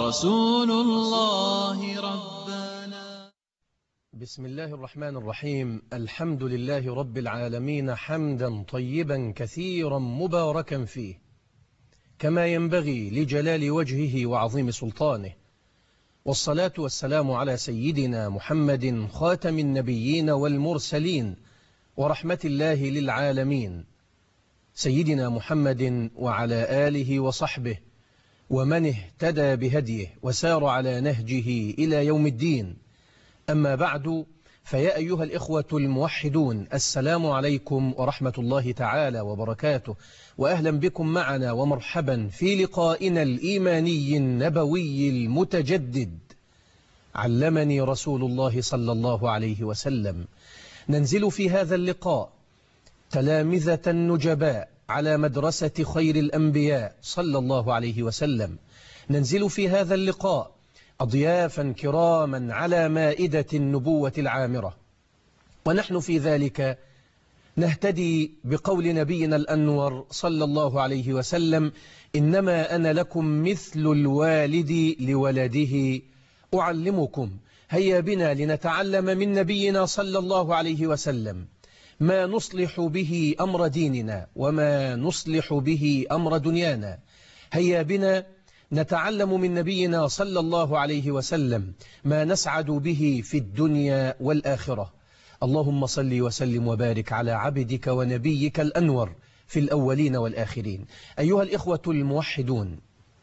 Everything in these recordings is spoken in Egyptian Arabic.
رسول الله ربنا بسم الله الرحمن الرحيم الحمد لله رب العالمين حمدا طيبا كثيرا مباركا فيه كما ينبغي لجلال وجهه وعظيم سلطانه والصلاة والسلام على سيدنا محمد خاتم النبيين والمرسلين ورحمة الله للعالمين سيدنا محمد وعلى آله وصحبه ومن اهتدى بهديه وسار على نهجه إلى يوم الدين أما بعد فيا أيها الإخوة الموحدون السلام عليكم ورحمة الله تعالى وبركاته وأهلا بكم معنا ومرحبا في لقائنا الإيماني النبوي المتجدد علمني رسول الله صلى الله عليه وسلم ننزل في هذا اللقاء تلامذة النجباء على مدرسة خير الأنبياء صلى الله عليه وسلم ننزل في هذا اللقاء أضيافا كراما على مائدة النبوة العامرة ونحن في ذلك نهتدي بقول نبينا الأنور صلى الله عليه وسلم إنما أنا لكم مثل الوالد لولده أعلمكم هيا بنا لنتعلم من نبينا صلى الله عليه وسلم ما نصلح به أمر ديننا وما نصلح به أمر دنيانا هيا بنا نتعلم من نبينا صلى الله عليه وسلم ما نسعد به في الدنيا والآخرة اللهم صل وسلم وبارك على عبدك ونبيك الأنور في الأولين والآخرين أيها الإخوة الموحدون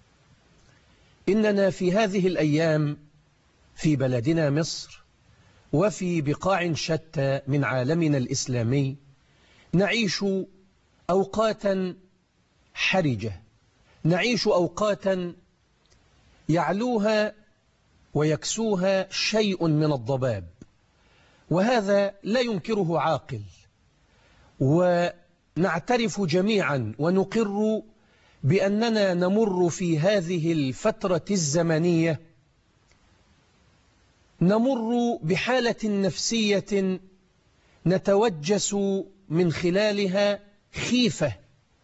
إننا في هذه الأيام في بلدنا مصر وفي بقاع شتى من عالمنا الإسلامي نعيش أوقاتا حرجة نعيش أوقاتا يعلوها ويكسوها شيء من الضباب وهذا لا ينكره عاقل ونعترف جميعا ونقر بأننا نمر في هذه الفترة الزمنية نمر بحالة نفسية نتوجس من خلالها خيفة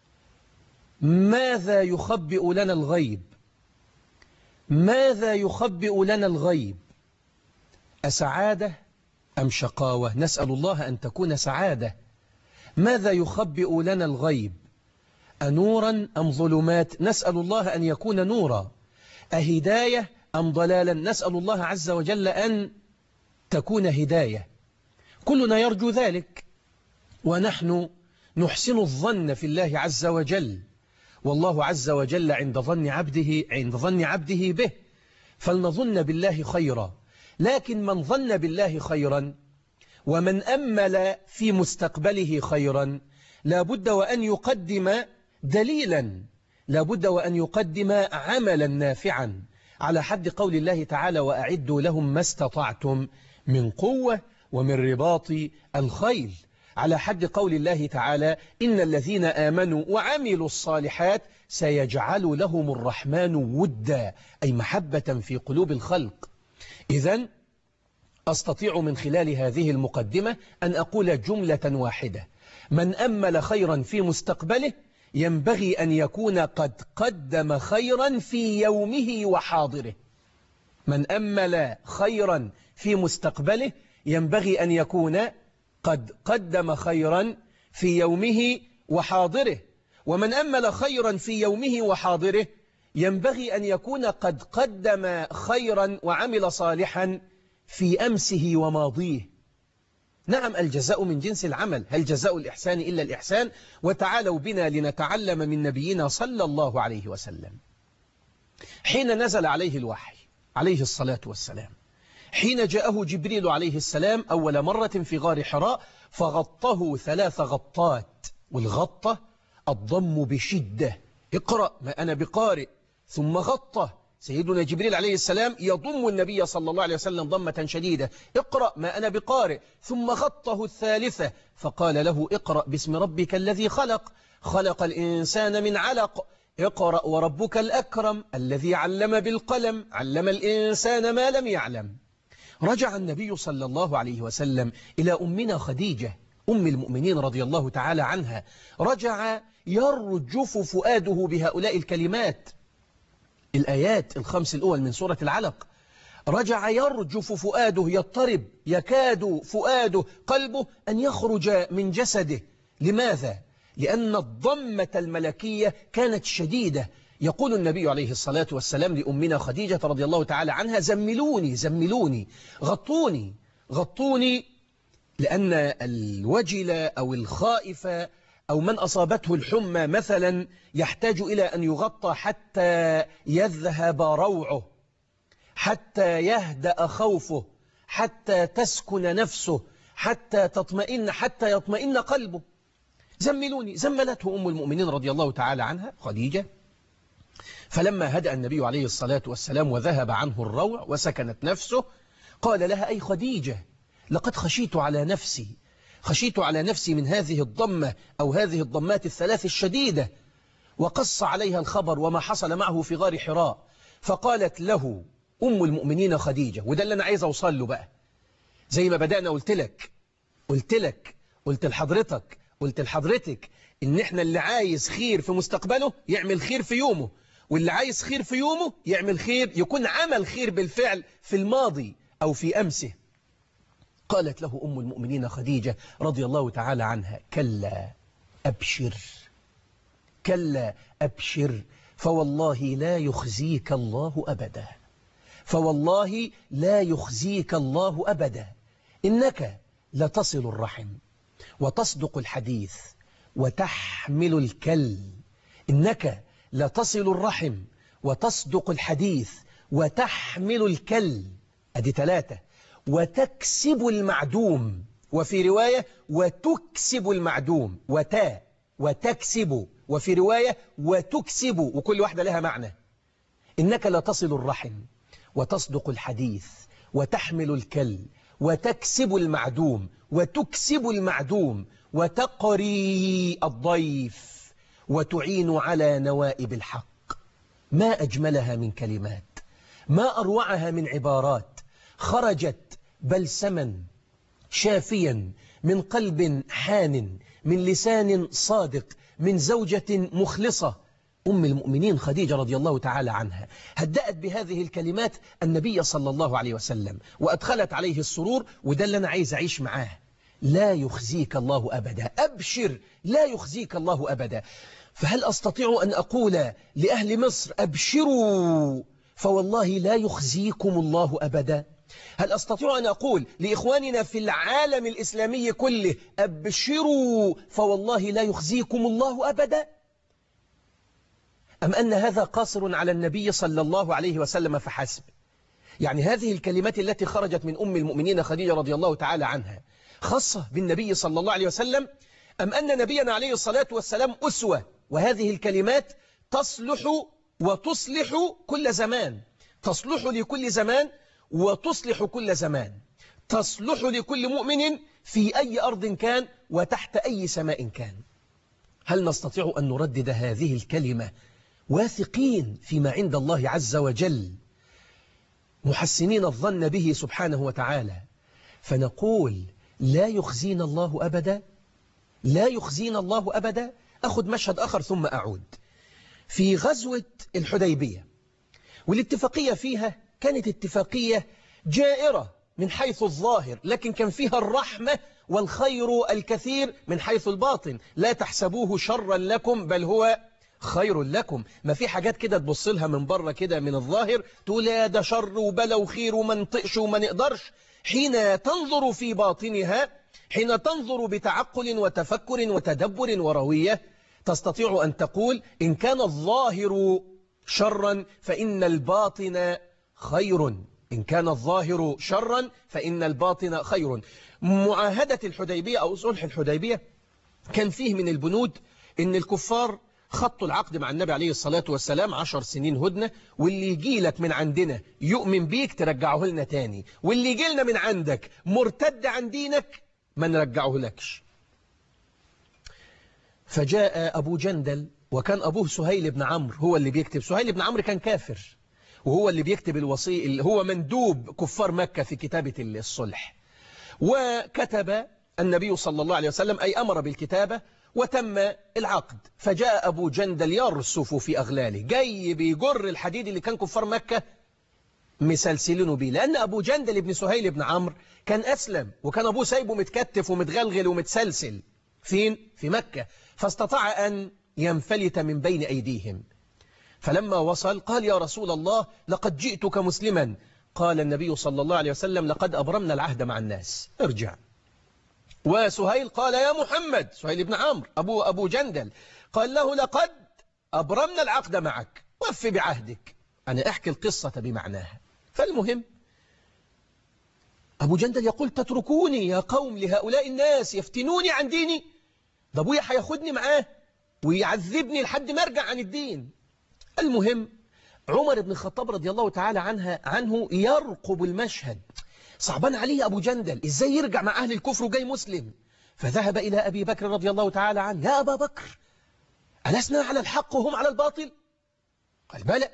ماذا يخبئ لنا الغيب ماذا يخبئ لنا الغيب أسعادة أم شقاوة نسأل الله أن تكون سعادة ماذا يخبئ لنا الغيب أنورا أم ظلمات نسأل الله أن يكون نورا أهداية أم ضلالا نسأل الله عز وجل أن تكون هداية كلنا يرجو ذلك ونحن نحسن الظن في الله عز وجل والله عز وجل عند ظن عبده عند ظن عبده به فلنظن بالله خيرا لكن من ظن بالله خيرا ومن أمل في مستقبله خيرا لابد وأن يقدم دليلا لابد وأن يقدم عملا نافعا على حد قول الله تعالى وأعدوا لهم ما استطعتم من قوة ومن رباط الخيل على حد قول الله تعالى إن الذين آمنوا وعملوا الصالحات سيجعل لهم الرحمن ودا أي محبة في قلوب الخلق إذا أستطيع من خلال هذه المقدمة أن أقول جملة واحدة من أمل خيرا في مستقبله ينبغي أن يكون قد قدم خيرا في يومه وحاضره من أمل خيرا في مستقبله ينبغي أن يكون قد قدم خيرا في يومه وحاضره ومن أمل خيرا في يومه وحاضره ينبغي أن يكون قد قدم خيرا وعمل صالحا في أمسه وماضيه نعم الجزاء من جنس العمل هل جزاء الإحسان إلا الإحسان وتعالوا بنا لنتعلم من نبينا صلى الله عليه وسلم حين نزل عليه الوحي عليه الصلاة والسلام حين جاءه جبريل عليه السلام أول مرة في غار حراء فغطه ثلاث غطات والغطة الضم بشدة اقرأ ما أنا بقارئ ثم غطه سيدنا جبريل عليه السلام يضم النبي صلى الله عليه وسلم ضمة شديدة اقرأ ما أنا بقارئ ثم غطه الثالثة فقال له اقرأ باسم ربك الذي خلق خلق الإنسان من علق اقرأ وربك الأكرم الذي علم بالقلم علم الإنسان ما لم يعلم رجع النبي صلى الله عليه وسلم إلى أمنا خديجة أم المؤمنين رضي الله تعالى عنها رجع يرجف فؤاده بهؤلاء الكلمات الآيات الخمس الأول من سورة العلق رجع يرجف فؤاده يضطرب يكاد فؤاده قلبه أن يخرج من جسده لماذا؟ لأن الضمة الملكية كانت شديدة يقول النبي عليه الصلاة والسلام لأمنا خديجة رضي الله تعالى عنها زملوني زملوني غطوني غطوني لأن الوجل أو الخائف أو من أصابته الحمى مثلا يحتاج إلى أن يغطى حتى يذهب روعه حتى يهدأ خوفه حتى تسكن نفسه حتى تطمئن حتى يطمئن قلبه زملوني زملته أم المؤمنين رضي الله تعالى عنها خديجة فلما هدأ النبي عليه الصلاة والسلام وذهب عنه الروع وسكنت نفسه قال لها أي خديجة لقد خشيت على نفسي خشيت على نفسي من هذه الضمة أو هذه الضمات الثلاث الشديدة وقص عليها الخبر وما حصل معه في غار حراء فقالت له أم المؤمنين خديجة وده اللي أنا عايز أوصل له بقى زي ما بدأنا قلت لك قلت لك قلت لحضرتك قلت لحضرتك إن إحنا اللي عايز خير في مستقبله يعمل خير في يومه واللي عايز خير في يومه يعمل خير يكون عمل خير بالفعل في الماضي أو في أمسه قالت له أم المؤمنين خديجة رضي الله تعالى عنها كلا أبشر كلا أبشر فوالله لا يخزيك الله أبدا فوالله لا يخزيك الله أبدا إنك لتصل الرحم وتصدق الحديث وتحمل الكل إنك لتصل الرحم وتصدق الحديث وتحمل الكل أدي ثلاثة وتكسب المعدوم وفي رواية وتكسب المعدوم وتا وتكسب وفي رواية وتكسب وكل واحدة لها معنى إنك لتصل الرحم وتصدق الحديث وتحمل الكل وتكسب المعدوم وتكسب المعدوم وتقري الضيف وتعين على نوائب الحق ما أجملها من كلمات ما أروعها من عبارات خرجت بلسما شافيا من قلب حان من لسان صادق من زوجة مخلصة أم المؤمنين خديجة رضي الله تعالى عنها هدأت بهذه الكلمات النبي صلى الله عليه وسلم وأدخلت عليه السرور وده اللي أنا عايز أعيش معاه لا يخزيك الله أبدا أبشر لا يخزيك الله أبدا فهل أستطيع أن أقول لأهل مصر أبشروا فوالله لا يخزيكم الله أبدا هل أستطيع أن أقول لإخواننا في العالم الإسلامي كله أبشروا فوالله لا يخزيكم الله أبدا أم أن هذا قاصر على النبي صلى الله عليه وسلم فحسب يعني هذه الكلمات التي خرجت من أم المؤمنين خديجة رضي الله تعالى عنها خاصة بالنبي صلى الله عليه وسلم أم أن نبينا عليه الصلاة والسلام أسوة وهذه الكلمات تصلح وتصلح كل زمان تصلح لكل زمان وتصلح كل زمان تصلح لكل مؤمن في أي أرض كان وتحت أي سماء كان هل نستطيع أن نردد هذه الكلمة واثقين فيما عند الله عز وجل محسنين الظن به سبحانه وتعالى فنقول لا يخزينا الله أبدا لا يخزينا الله أبدا أخذ مشهد آخر ثم أعود في غزوة الحديبية والاتفاقية فيها كانت اتفاقية جائرة من حيث الظاهر لكن كان فيها الرحمة والخير الكثير من حيث الباطن لا تحسبوه شرا لكم بل هو خير لكم ما في حاجات كده تبص لها من بره كده من الظاهر تقول يا ده شر وبلا وخير وما نطقش وما نقدرش حين تنظر في باطنها حين تنظر بتعقل وتفكر وتدبر وروية تستطيع أن تقول إن كان الظاهر شرا فإن الباطن خير إن كان الظاهر شرا فإن الباطن خير معاهدة الحديبية أو صلح الحديبية كان فيه من البنود إن الكفار خطوا العقد مع النبي عليه الصلاة والسلام عشر سنين هدنة واللي يجي لك من عندنا يؤمن بيك ترجعه لنا تاني واللي يجي لنا من عندك مرتد عن دينك ما نرجعه لكش فجاء أبو جندل وكان أبوه سهيل بن عمرو هو اللي بيكتب سهيل بن عمرو كان كافر وهو اللي بيكتب الوصي اللي هو مندوب كفار مكة في كتابة الصلح وكتب النبي صلى الله عليه وسلم أي أمر بالكتابة وتم العقد فجاء أبو جندل يرسف في أغلاله جاي بيجر الحديد اللي كان كفار مكة مسلسلينه بيه لأن أبو جندل ابن سهيل بن عمرو كان أسلم وكان أبوه سايبه متكتف ومتغلغل ومتسلسل فين؟ في مكة فاستطاع أن ينفلت من بين أيديهم فلما وصل قال يا رسول الله لقد جئتك مسلما قال النبي صلى الله عليه وسلم لقد أبرمنا العهد مع الناس ارجع وسهيل قال يا محمد سهيل بن عمرو أبو, أبو جندل قال له لقد أبرمنا العقد معك وف بعهدك أنا أحكي القصة بمعناها فالمهم أبو جندل يقول تتركوني يا قوم لهؤلاء الناس يفتنوني عن ديني ده أبويا هياخدني معاه ويعذبني لحد ما أرجع عن الدين المهم عمر بن الخطاب رضي الله تعالى عنها عنه يرقب المشهد صعبان عليه أبو جندل إزاي يرجع مع أهل الكفر وجاي مسلم فذهب إلى أبي بكر رضي الله تعالى عنه يا أبا بكر ألسنا على الحق وهم على الباطل قال بلى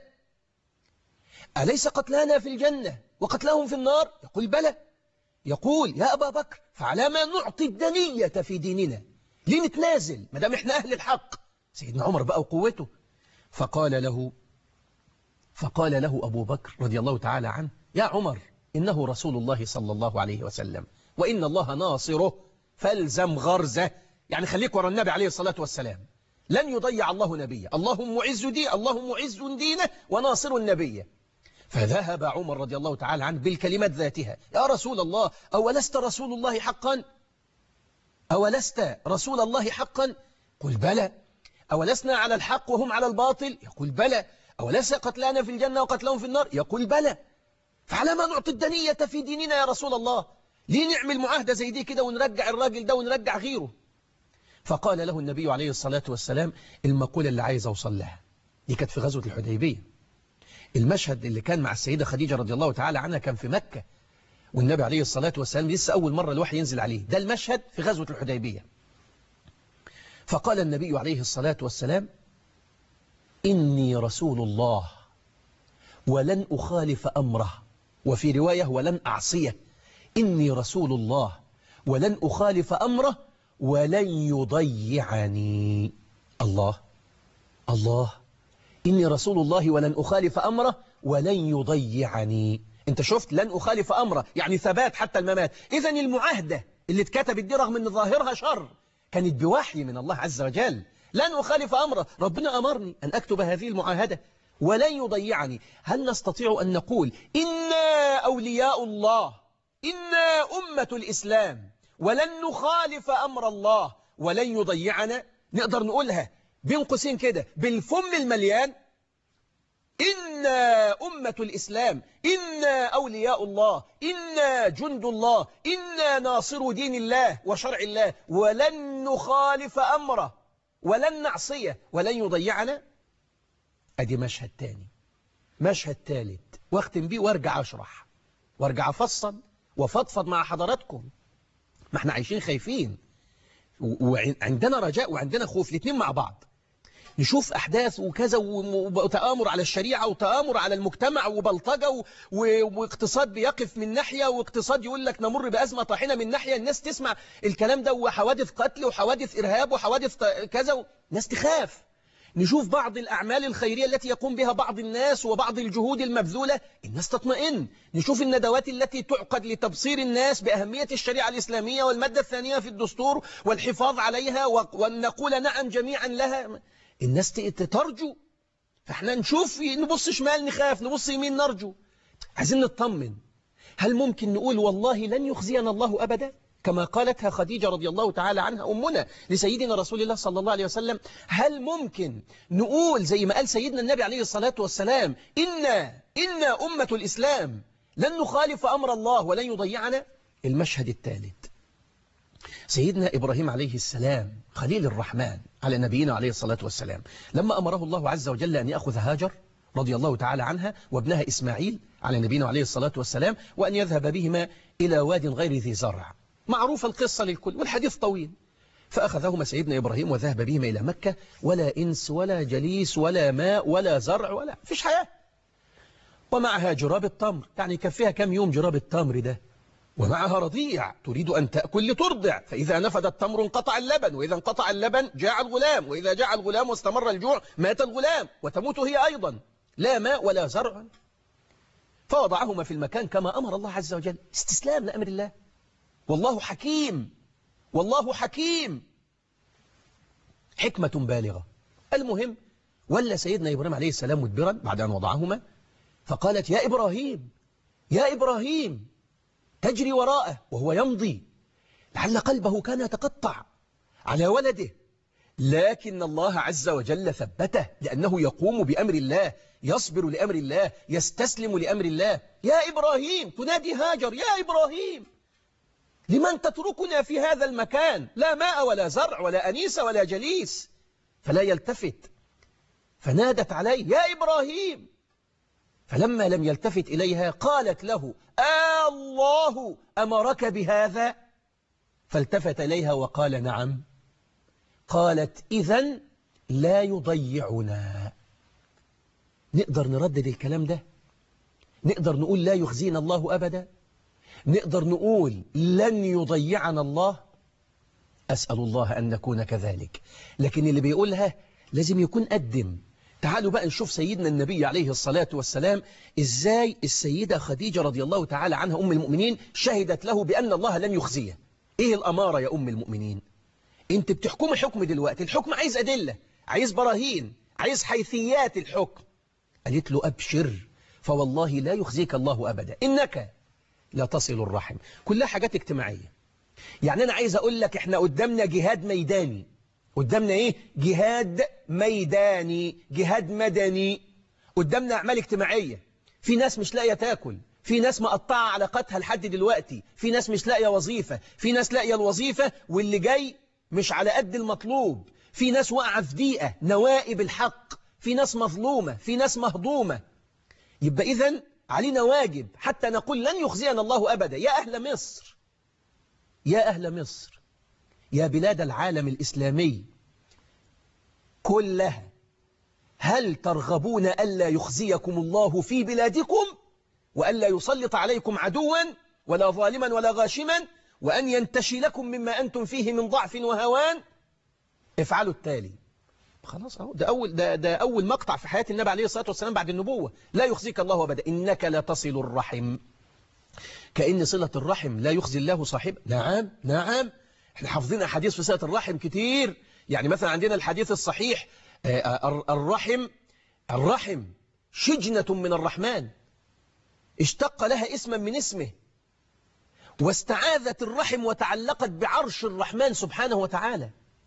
أليس قتلانا في الجنة وقتلهم في النار يقول بلى يقول يا أبا بكر فعلى ما نعطي الدنية في ديننا ليه نتنازل ما دام احنا أهل الحق سيدنا عمر بقى وقوته فقال له فقال له أبو بكر رضي الله تعالى عنه يا عمر إنه رسول الله صلى الله عليه وسلم وإن الله ناصره فالزم غرزه يعني خليك ورا النبي عليه الصلاة والسلام لن يضيع الله نبيه اللهم معز دي اللهم معز دينه وناصر النبي فذهب عمر رضي الله تعالى عنه بالكلمات ذاتها يا رسول الله أولست رسول الله حقا أولست رسول الله حقا قل بلى أولسنا على الحق وهم على الباطل يقول بلى أوليس قتلانا في الجنة وقتلهم في النار يقول بلى فعلى ما نعطي الدنية في ديننا يا رسول الله ليه نعمل معاهدة زي دي كده ونرجع الراجل ده ونرجع غيره فقال له النبي عليه الصلاة والسلام المقولة اللي عايز أوصل لها دي كانت في غزوة الحديبية المشهد اللي كان مع السيدة خديجة رضي الله تعالى عنها كان في مكة والنبي عليه الصلاة والسلام لسه أول مرة الوحي ينزل عليه ده المشهد في غزوة الحديبية فقال النبي عليه الصلاة والسلام إني رسول الله ولن أخالف أمره وفي رواية ولن أعصيه إني رسول الله ولن أخالف أمره ولن يضيعني الله الله إني رسول الله ولن أخالف أمره ولن يضيعني انت شفت لن أخالف أمره يعني ثبات حتى الممات إذا المعاهدة اللي اتكتبت دي رغم أن ظاهرها شر كانت بوحي من الله عز وجل لن أخالف أمره ربنا أمرني أن أكتب هذه المعاهدة ولن يضيعني هل نستطيع أن نقول إنا أولياء الله إنا أمة الإسلام ولن نخالف أمر الله ولن يضيعنا نقدر نقولها بين قوسين كده بالفم المليان إنا أمة الإسلام إنا أولياء الله إنا جند الله إنا ناصر دين الله وشرع الله ولن نخالف أمره ولن نعصيه ولن يضيعنا أدي مشهد تاني مشهد ثالث واختم بيه وارجع أشرح وارجع أفصل وفضفض مع حضراتكم ما احنا عايشين خايفين وعندنا رجاء وعندنا خوف الاثنين مع بعض نشوف أحداث وكذا وتآمر على الشريعة وتآمر على المجتمع وبلطجة واقتصاد بيقف من ناحية واقتصاد يقول لك نمر بأزمة طاحنة من ناحية الناس تسمع الكلام ده وحوادث قتل وحوادث إرهاب وحوادث كذا ناس تخاف نشوف بعض الأعمال الخيرية التي يقوم بها بعض الناس وبعض الجهود المبذولة الناس تطمئن نشوف الندوات التي تعقد لتبصير الناس بأهمية الشريعة الإسلامية والمادة الثانية في الدستور والحفاظ عليها وأن نقول نعم جميعا لها الناس ترجو فاحنا نشوف نبص شمال نخاف نبص يمين نرجو عايزين نطمن هل ممكن نقول والله لن يخزينا الله أبدا كما قالتها خديجة رضي الله تعالى عنها أمنا لسيدنا رسول الله صلى الله عليه وسلم هل ممكن نقول زي ما قال سيدنا النبي عليه الصلاة والسلام إنا, إنا أمة الإسلام لن نخالف أمر الله ولن يضيعنا المشهد الثالث سيدنا إبراهيم عليه السلام خليل الرحمن على نبينا عليه الصلاة والسلام لما أمره الله عز وجل أن يأخذ هاجر رضي الله تعالى عنها وابنها إسماعيل على نبينا عليه الصلاة والسلام وأن يذهب بهما إلى واد غير ذي زرع معروفة القصة للكل والحديث طويل فأخذهما سيدنا إبراهيم وذهب بهما إلى مكة ولا إنس ولا جليس ولا ماء ولا زرع ولا فيش حياة ومعها جراب التمر يعني كفيها كم يوم جراب التمر ده ومعها رضيع تريد أن تأكل لترضع فإذا نفد التمر انقطع اللبن وإذا انقطع اللبن جاع الغلام وإذا جاع الغلام واستمر الجوع مات الغلام وتموت هي أيضا لا ماء ولا زرع فوضعهما في المكان كما أمر الله عز وجل استسلام لأمر الله والله حكيم والله حكيم حكمة بالغة المهم ولا سيدنا إبراهيم عليه السلام مدبرا بعد أن وضعهما فقالت يا إبراهيم يا إبراهيم تجري وراءه وهو يمضي لعل قلبه كان يتقطع على ولده لكن الله عز وجل ثبته لأنه يقوم بأمر الله يصبر لأمر الله يستسلم لأمر الله يا إبراهيم تنادي هاجر يا إبراهيم لمن تتركنا في هذا المكان لا ماء ولا زرع ولا أنيس ولا جليس فلا يلتفت فنادت عليه يا إبراهيم فلما لم يلتفت إليها قالت له آه الله أمرك بهذا فالتفت إليها وقال نعم قالت إذا لا يضيعنا نقدر نردد الكلام ده نقدر نقول لا يخزينا الله أبدا نقدر نقول لن يضيعنا الله أسأل الله أن نكون كذلك لكن اللي بيقولها لازم يكون قدم تعالوا بقى نشوف سيدنا النبي عليه الصلاة والسلام إزاي السيدة خديجة رضي الله تعالى عنها أم المؤمنين شهدت له بأن الله لن يخزيه إيه الأمارة يا أم المؤمنين أنت بتحكم حكم دلوقتي الحكم عايز أدلة عايز براهين عايز حيثيات الحكم قالت له أبشر فوالله لا يخزيك الله أبدا إنك لا تصل الرحم كلها حاجات اجتماعية يعني أنا عايز أقول لك إحنا قدامنا جهاد ميداني قدامنا إيه جهاد ميداني جهاد مدني قدامنا أعمال اجتماعية في ناس مش لاقية تاكل في ناس مقطعة علاقاتها لحد دلوقتي في ناس مش لاقية وظيفة في ناس لاقية الوظيفة واللي جاي مش على قد المطلوب في ناس واقعة في ضيقة نوائب الحق في ناس مظلومة في ناس مهضومة يبقى إذن علينا واجب حتى نقول لن يخزينا الله أبدا يا أهل مصر يا أهل مصر يا بلاد العالم الإسلامي كلها هل ترغبون ألا يخزيكم الله في بلادكم وألا يسلط عليكم عدوا ولا ظالما ولا غاشما وأن ينتشي لكم مما أنتم فيه من ضعف وهوان افعلوا التالي خلاص اهو ده أول, ده, ده أول مقطع في حياة النبي عليه الصلاة والسلام بعد النبوة لا يخزيك الله أبدا إنك لا تصل الرحم كأن صلة الرحم لا يخزي الله صاحب نعم نعم احنا حافظين أحاديث في صلة الرحم كتير يعني مثلا عندنا الحديث الصحيح الرحم الرحم شجنة من الرحمن اشتق لها اسما من اسمه واستعاذت الرحم وتعلقت بعرش الرحمن سبحانه وتعالى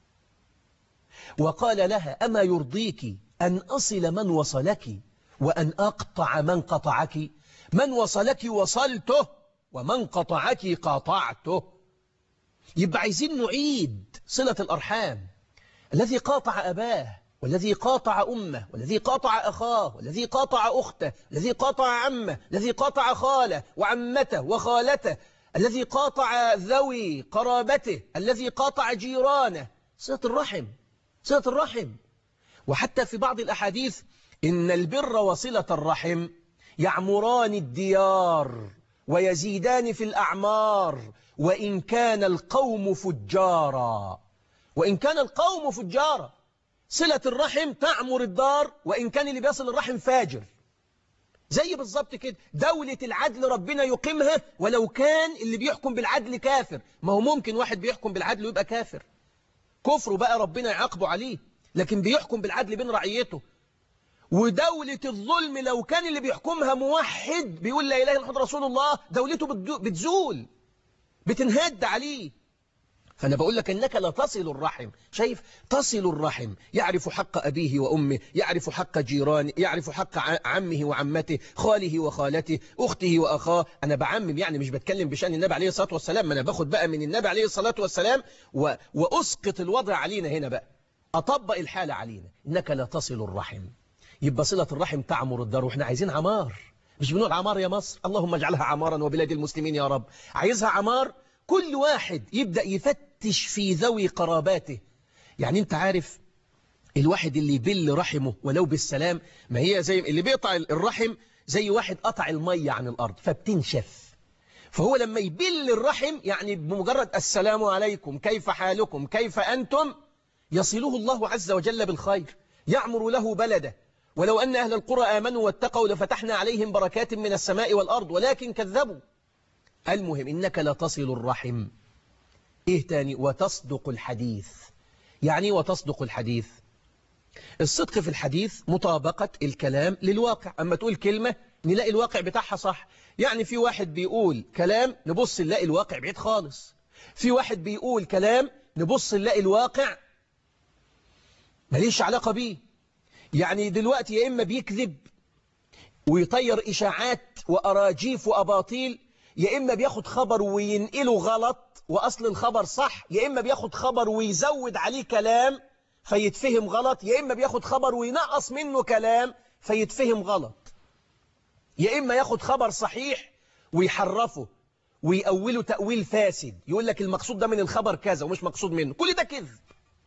وقال لها أما يرضيك أن أصل من وصلك وأن أقطع من قطعك من وصلك وصلته ومن قطعك قاطعته يبقى عايزين نعيد صلة الأرحام الذي قاطع أباه والذي قاطع أمه والذي قاطع أخاه والذي قاطع أخته الذي قاطع عمه الذي قاطع خاله وعمته وخالته الذي قاطع ذوي قرابته الذي قاطع جيرانه صلة الرحم صلة الرحم وحتى في بعض الأحاديث إن البر وصلة الرحم يعمران الديار ويزيدان في الأعمار وإن كان القوم فجارا وإن كان القوم فجارا صلة الرحم تعمر الدار وإن كان اللي بيصل الرحم فاجر زي بالظبط كده دولة العدل ربنا يقيمها ولو كان اللي بيحكم بالعدل كافر ما هو ممكن واحد بيحكم بالعدل ويبقى كافر كفره بقى ربنا يعاقبه عليه لكن بيحكم بالعدل بين رعيته ودولة الظلم لو كان اللي بيحكمها موحد بيقول لا إله إلا محمد رسول الله دولته بتزول بتنهد عليه فأنا بقول لك أنك لا تصل الرحم شايف تصل الرحم يعرف حق أبيه وأمه يعرف حق جيرانه يعرف حق عمه وعمته خاله وخالته أخته وأخاه أنا بعمم يعني مش بتكلم بشأن النبي عليه الصلاة والسلام أنا باخد بقى من النبي عليه الصلاة والسلام و... وأسقط الوضع علينا هنا بقى أطبق الحالة علينا إنك لا تصل الرحم يبقى صلة الرحم تعمر الدار وإحنا عايزين عمار مش بنقول عمار يا مصر اللهم اجعلها عمارا وبلاد المسلمين يا رب عايزها عمار كل واحد يبدأ يفتش في ذوي قراباته يعني انت عارف الواحد اللي يبل رحمه ولو بالسلام ما هي زي اللي بيقطع الرحم زي واحد قطع المية عن الأرض فبتنشف فهو لما يبل الرحم يعني بمجرد السلام عليكم كيف حالكم كيف أنتم يصله الله عز وجل بالخير يعمر له بلده ولو أن أهل القرى آمنوا واتقوا لفتحنا عليهم بركات من السماء والأرض ولكن كذبوا المهم إنك لا تصل الرحم إيه تاني وتصدق الحديث يعني وتصدق الحديث الصدق في الحديث مطابقة الكلام للواقع أما تقول كلمة نلاقي الواقع بتاعها صح يعني في واحد بيقول كلام نبص نلاقي الواقع بعيد خالص في واحد بيقول كلام نبص نلاقي الواقع ماليش علاقة بيه يعني دلوقتي يا إما بيكذب ويطير إشاعات وأراجيف وأباطيل يا إما بياخد خبر وينقله غلط وأصل الخبر صح يا إما بياخد خبر ويزود عليه كلام فيتفهم غلط يا إما بياخد خبر وينقص منه كلام فيتفهم غلط يا إما ياخد خبر صحيح ويحرفه ويأوله تأويل فاسد يقول لك المقصود ده من الخبر كذا ومش مقصود منه كل ده كذب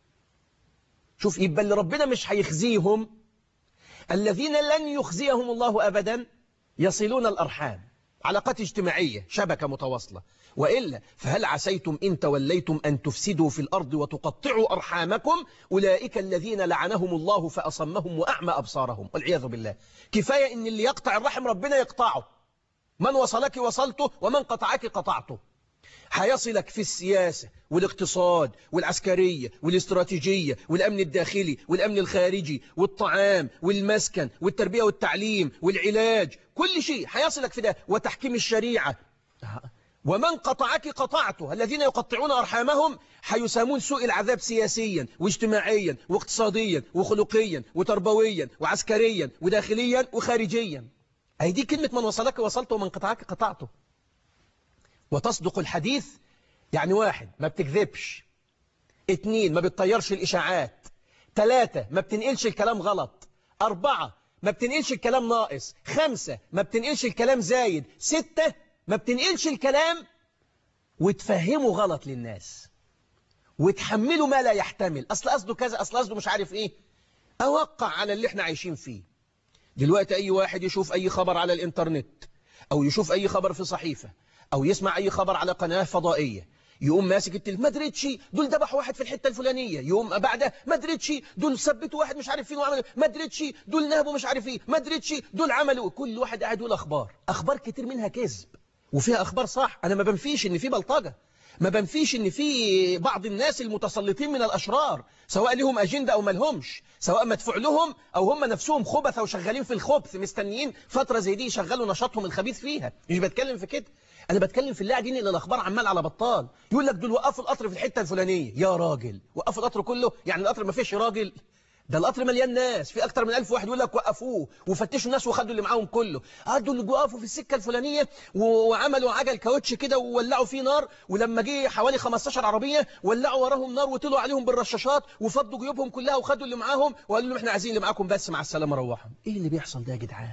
شوف يبقى اللي ربنا مش هيخزيهم الذين لن يخزيهم الله أبدا يصلون الأرحام علاقات اجتماعية شبكة متواصلة وإلا فهل عسيتم إن توليتم أن تفسدوا في الأرض وتقطعوا أرحامكم أولئك الذين لعنهم الله فأصمهم وأعمى أبصارهم والعياذ بالله كفاية إن اللي يقطع الرحم ربنا يقطعه من وصلك وصلته ومن قطعك قطعته هيصلك في السياسة والاقتصاد والعسكرية والاستراتيجية والأمن الداخلي والأمن الخارجي والطعام والمسكن والتربية والتعليم والعلاج كل شيء هيصلك في ده وتحكيم الشريعة ومن قطعك قطعته الذين يقطعون أرحامهم حيسامون سوء العذاب سياسيا واجتماعيا واقتصاديا وخلقيا وتربويا وعسكريا وداخليا وخارجيا أي دي كلمة من وصلك وصلته ومن قطعك قطعته وتصدق الحديث يعني واحد ما بتكذبش اتنين ما بتطيرش الإشاعات تلاتة ما بتنقلش الكلام غلط أربعة ما بتنقلش الكلام ناقص خمسة ما بتنقلش الكلام زايد ستة ما بتنقلش الكلام وتفهمه غلط للناس وتحمله ما لا يحتمل أصل قصده كذا أصل قصده مش عارف إيه أوقع على اللي احنا عايشين فيه دلوقتي أي واحد يشوف أي خبر على الإنترنت أو يشوف أي خبر في صحيفة أو يسمع أي خبر على قناة فضائية يقوم ماسك التلف ما ادريتش دول ذبحوا واحد في الحتة الفلانية يقوم بعدها ما ادريتش دول ثبتوا واحد مش عارف فين وعملوا ما ادريتش دول نهبوا مش عارف ايه ما ادريتش دول عملوا كل واحد قاعد يقول أخبار أخبار كتير منها كذب وفيها أخبار صح أنا ما بنفيش إن في بلطجة ما بنفيش إن في بعض الناس المتسلطين من الأشرار سواء لهم أجندة أو ما لهمش سواء مدفوع لهم أو هم نفسهم خبثة وشغالين في الخبث مستنيين فترة زي دي يشغلوا نشاطهم الخبيث فيها مش بتكلم في كده أنا بتكلم في اللي قاعدين إن الأخبار عمال على بطال يقول لك دول وقفوا القطر في الحتة الفلانية يا راجل وقفوا القطر كله يعني القطر ما فيش راجل ده القطر مليان ناس في أكتر من ألف واحد يقول لك وقفوه وفتشوا الناس وخدوا اللي معاهم كله قعدوا اللي وقفوا في السكة الفلانية وعملوا عجل كاوتش كده وولعوا فيه نار ولما جه حوالي 15 عربية ولعوا وراهم نار وطلعوا عليهم بالرشاشات وفضوا جيوبهم كلها وخدوا اللي معاهم وقالوا لهم احنا عايزين اللي معاكم بس مع السلامة روحوا ايه اللي بيحصل ده يا جدعان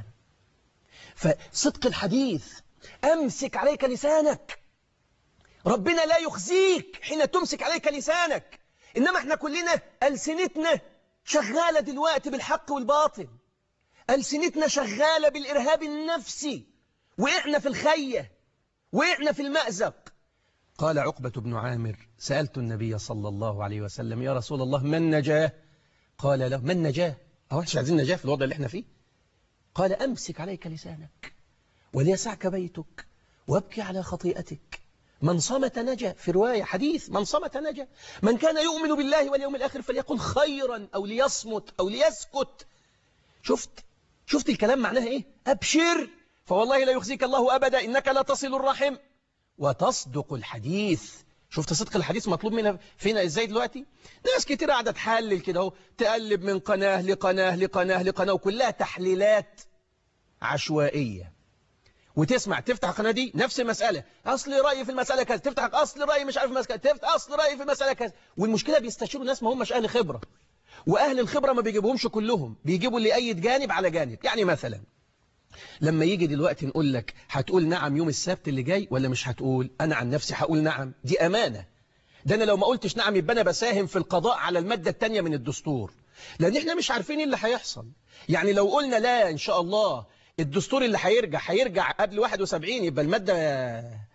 فصدق الحديث أمسك عليك لسانك ربنا لا يخزيك حين تمسك عليك لسانك إنما احنا كلنا ألسنتنا شغالة دلوقتي بالحق والباطل ألسنتنا شغالة بالإرهاب النفسي وإحنا في الخية وإحنا في المأزق قال عقبة بن عامر سألت النبي صلى الله عليه وسلم يا رسول الله من نجاه قال له من نجاه أو احنا عايزين نجاه في الوضع اللي احنا فيه قال أمسك عليك لسانك وليسعك بيتك وابكي على خطيئتك من صمت نجا في رواية حديث من صمت نجا من كان يؤمن بالله واليوم الآخر فليقل خيرا أو ليصمت أو ليسكت شفت شفت الكلام معناه إيه أبشر فوالله لا يخزيك الله أبدا إنك لا تصل الرحم وتصدق الحديث شفت صدق الحديث مطلوب منها فينا ازاي دلوقتي ناس كتير قاعده تحلل كده اهو تقلب من قناه لقناه لقناه لقناه وكلها تحليلات عشوائيه وتسمع تفتح القناه دي نفس المساله اصل رايي في المساله كذا تفتح اصل رايي مش عارف المساله تفتح اصل رايي في المساله كذا والمشكله بيستشيروا ناس ما هماش اهل خبره واهل الخبره ما بيجيبوهمش كلهم بيجيبوا اللي اي جانب على جانب يعني مثلا لما يجي دلوقتي نقول لك هتقول نعم يوم السبت اللي جاي ولا مش هتقول انا عن نفسي هقول نعم دي امانه ده انا لو ما قلتش نعم يبقى انا بساهم في القضاء على الماده الثانيه من الدستور لان احنا مش عارفين ايه اللي هيحصل يعني لو قلنا لا ان شاء الله الدستور اللي هيرجع هيرجع قبل 71 يبقى المادة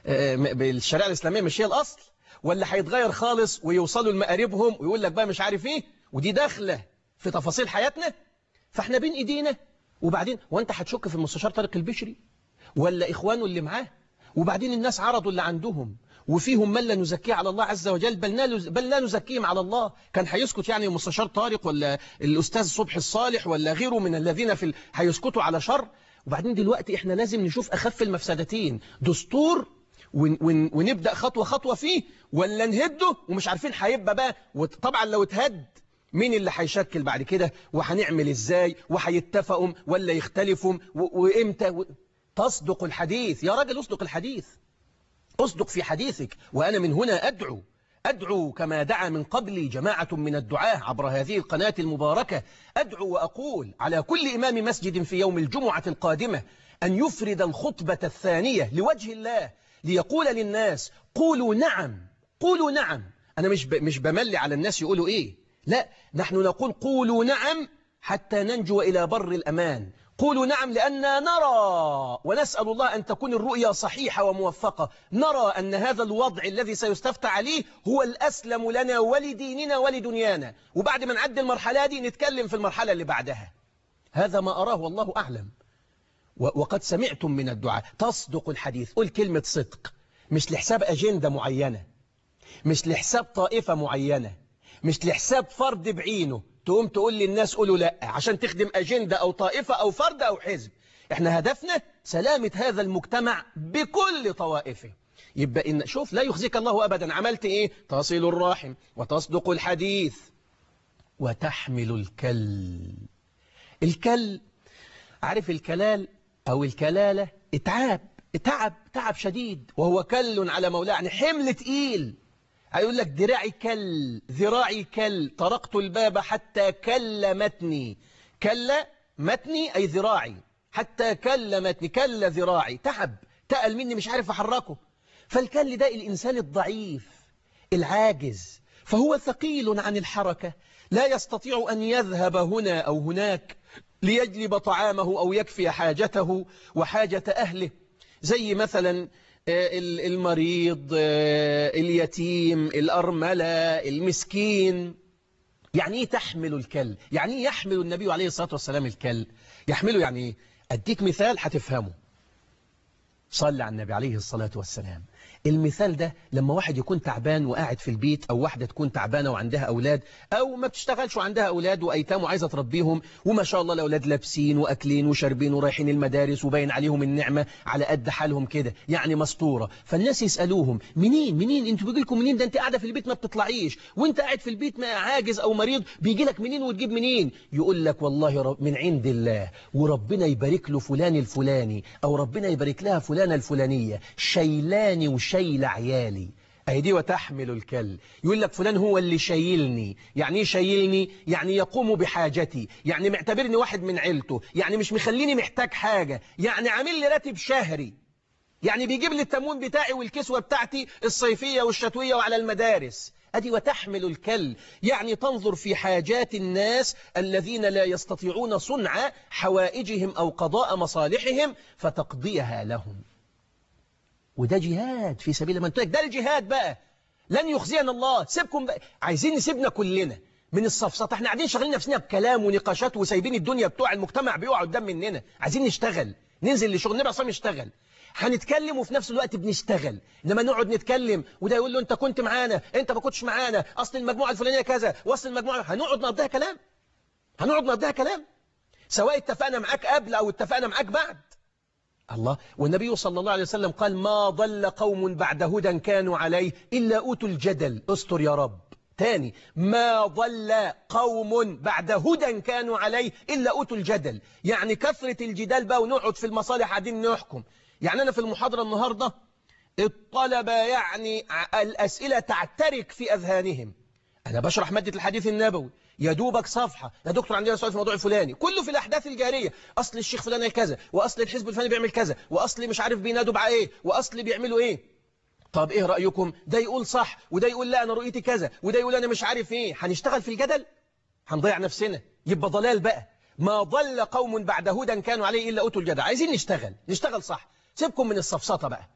آه، م- بالشريعة الإسلامية مش هي الأصل ولا هيتغير خالص ويوصلوا لمقاربهم ويقول لك بقى مش عارف ايه ودي داخلة في تفاصيل حياتنا فاحنا بين ايدينا وبعدين وانت هتشك في المستشار طارق البشري ولا إخوانه اللي معاه وبعدين الناس عرضوا اللي عندهم وفيهم من لا نزكيه على الله عز وجل بل لا, بل لا نزكيهم على الله كان هيسكت يعني المستشار طارق ولا الأستاذ صبحي الصالح ولا غيره من الذين في ال... هيسكتوا على شر وبعدين دلوقتي احنا لازم نشوف أخف المفسدتين دستور ون ون ونبدأ خطوة خطوة فيه ولا نهده ومش عارفين هيبقى بقى وط- طبعا لو اتهد مين اللي هيشكل بعد كده وهنعمل ازاي وهيتفقوا ولا يختلفوا و- وامتى و... تصدق الحديث يا راجل اصدق الحديث اصدق في حديثك وأنا من هنا أدعو أدعو كما دعا من قبلي جماعة من الدعاة عبر هذه القناة المباركة أدعو وأقول على كل إمام مسجد في يوم الجمعة القادمة أن يفرد الخطبة الثانية لوجه الله ليقول للناس قولوا نعم قولوا نعم أنا مش ب... مش بملي على الناس يقولوا إيه لا نحن نقول قولوا نعم حتى ننجو إلى بر الأمان قولوا نعم لأننا نرى ونسأل الله أن تكون الرؤيا صحيحة وموفقة نرى أن هذا الوضع الذي سيستفتى عليه هو الأسلم لنا ولديننا ولدنيانا وبعد ما نعدي المرحلة دي نتكلم في المرحلة اللي بعدها هذا ما أراه والله أعلم و- وقد سمعتم من الدعاء تصدق الحديث قل كلمة صدق مش لحساب أجندة معينة مش لحساب طائفة معينة مش لحساب فرد بعينه تقوم تقول للناس قولوا لا عشان تخدم أجندة أو طائفة أو فرد أو حزب احنا هدفنا سلامة هذا المجتمع بكل طوائفه يبقى إن شوف لا يخزيك الله أبدا عملت إيه تصل الراحم وتصدق الحديث وتحمل الكل الكل عارف الكلال أو الكلالة اتعاب اتعب تعب شديد وهو كل على مولاه يعني حمل تقيل هيقول لك دراعي كل ذراعي كل طرقت الباب حتى كلمتني كلمتني أي ذراعي حتى كلمتني كل ذراعي تعب تقل مني مش عارف أحركه فالكل ده الإنسان الضعيف العاجز فهو ثقيل عن الحركة لا يستطيع أن يذهب هنا أو هناك ليجلب طعامه أو يكفي حاجته وحاجة أهله زي مثلا آه، ال- المريض آه، اليتيم الأرملة المسكين يعني ايه تحمل الكل يعني ايه يحمل النبي عليه الصلاة والسلام الكل يحمله يعني ايه أديك مثال هتفهمه صلى على النبي عليه الصلاة والسلام المثال ده لما واحد يكون تعبان وقاعد في البيت أو واحدة تكون تعبانة وعندها أولاد أو ما بتشتغلش وعندها أولاد وأيتام وعايزة تربيهم وما شاء الله الأولاد لابسين وأكلين وشاربين ورايحين المدارس وباين عليهم النعمة على قد حالهم كده يعني مستورة فالناس يسألوهم منين منين انتوا بيجي لكم منين ده انت قاعدة في البيت ما بتطلعيش وانت قاعد في البيت ما عاجز أو مريض بيجي لك منين وتجيب منين يقول لك والله رب من عند الله وربنا يبارك له فلان الفلاني أو ربنا يبارك لها فلانة الفلانية شيلاني وشيل عيالي أهي دي وتحمل الكل يقول لك فلان هو اللي شايلني يعني ايه شايلني يعني يقوم بحاجتي يعني معتبرني واحد من عيلته يعني مش مخليني محتاج حاجة يعني عامل لي راتب شهري يعني بيجيب لي التموين بتاعي والكسوة بتاعتي الصيفية والشتوية وعلى المدارس أدي وتحمل الكل يعني تنظر في حاجات الناس الذين لا يستطيعون صنع حوائجهم أو قضاء مصالحهم فتقضيها لهم وده جهاد في سبيل من ده الجهاد بقى لن يخزينا الله سيبكم بقى. عايزين نسيبنا كلنا من الصفصات احنا قاعدين شغالين نفسنا بكلام ونقاشات وسايبين الدنيا بتوع المجتمع بيقع قدام مننا عايزين نشتغل ننزل لشغل النبي صلى نشتغل هنتكلم وفي نفس الوقت بنشتغل انما نقعد نتكلم وده يقول له انت كنت معانا انت ما كنتش معانا اصل المجموعه الفلانيه كذا واصل المجموعه هنقعد نقضيها كلام هنقعد نقضيها كلام سواء اتفقنا معاك قبل او اتفقنا معاك بعد الله والنبي صلى الله عليه وسلم قال ما ضل قوم بعد هدى كانوا عليه إلا أوتوا الجدل استر يا رب تاني ما ضل قوم بعد هدى كانوا عليه إلا أوتوا الجدل يعني كثرة الجدال بقى ونقعد في المصالح قاعدين نحكم يعني أنا في المحاضرة النهاردة الطلبة يعني ع- الأسئلة تعترك في أذهانهم أنا بشرح مادة الحديث النبوي يا دوبك صفحة يا دكتور عندنا سؤال في الموضوع الفلاني كله في الأحداث الجارية أصل الشيخ فلان كذا وأصل الحزب الفلاني بيعمل كذا وأصل مش عارف بينادوا بقى إيه وأصل بيعملوا إيه طب إيه رأيكم ده يقول صح وده يقول لا أنا رؤيتي كذا وده يقول أنا مش عارف إيه هنشتغل في الجدل هنضيع نفسنا يبقى ضلال بقى ما ضل قوم بعد هدى كانوا عليه إلا أوتوا الجدل عايزين نشتغل نشتغل صح سيبكم من الصفصطة بقى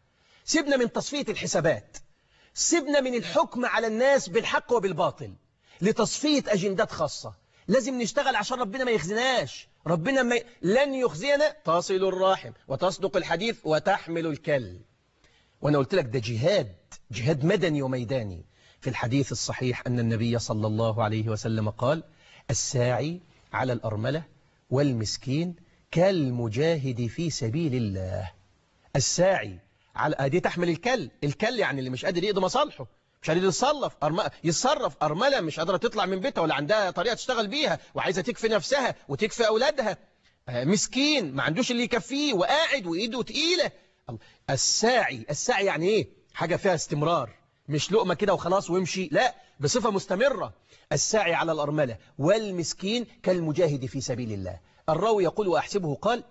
سيبنا من تصفية الحسابات سيبنا من الحكم على الناس بالحق وبالباطل لتصفية أجندات خاصة لازم نشتغل عشان ربنا ما يخزناش ربنا ما ي... لن يخزينا تصل الراحم وتصدق الحديث وتحمل الكل وأنا قلت لك ده جهاد جهاد مدني وميداني في الحديث الصحيح أن النبي صلى الله عليه وسلم قال الساعي على الأرملة والمسكين كالمجاهد في سبيل الله الساعي على دي تحمل الكل الكل يعني اللي مش قادر يقضي مصالحه مش قادر يتصرف أرم... يتصرف أرملة مش قادرة تطلع من بيتها ولا عندها طريقة تشتغل بيها وعايزة تكفي نفسها وتكفي أولادها مسكين ما عندوش اللي يكفيه وقاعد وإيده تقيلة الساعي الساعي يعني إيه حاجة فيها استمرار مش لقمة كده وخلاص ويمشي لا بصفة مستمرة الساعي على الأرملة والمسكين كالمجاهد في سبيل الله الراوي يقول وأحسبه قال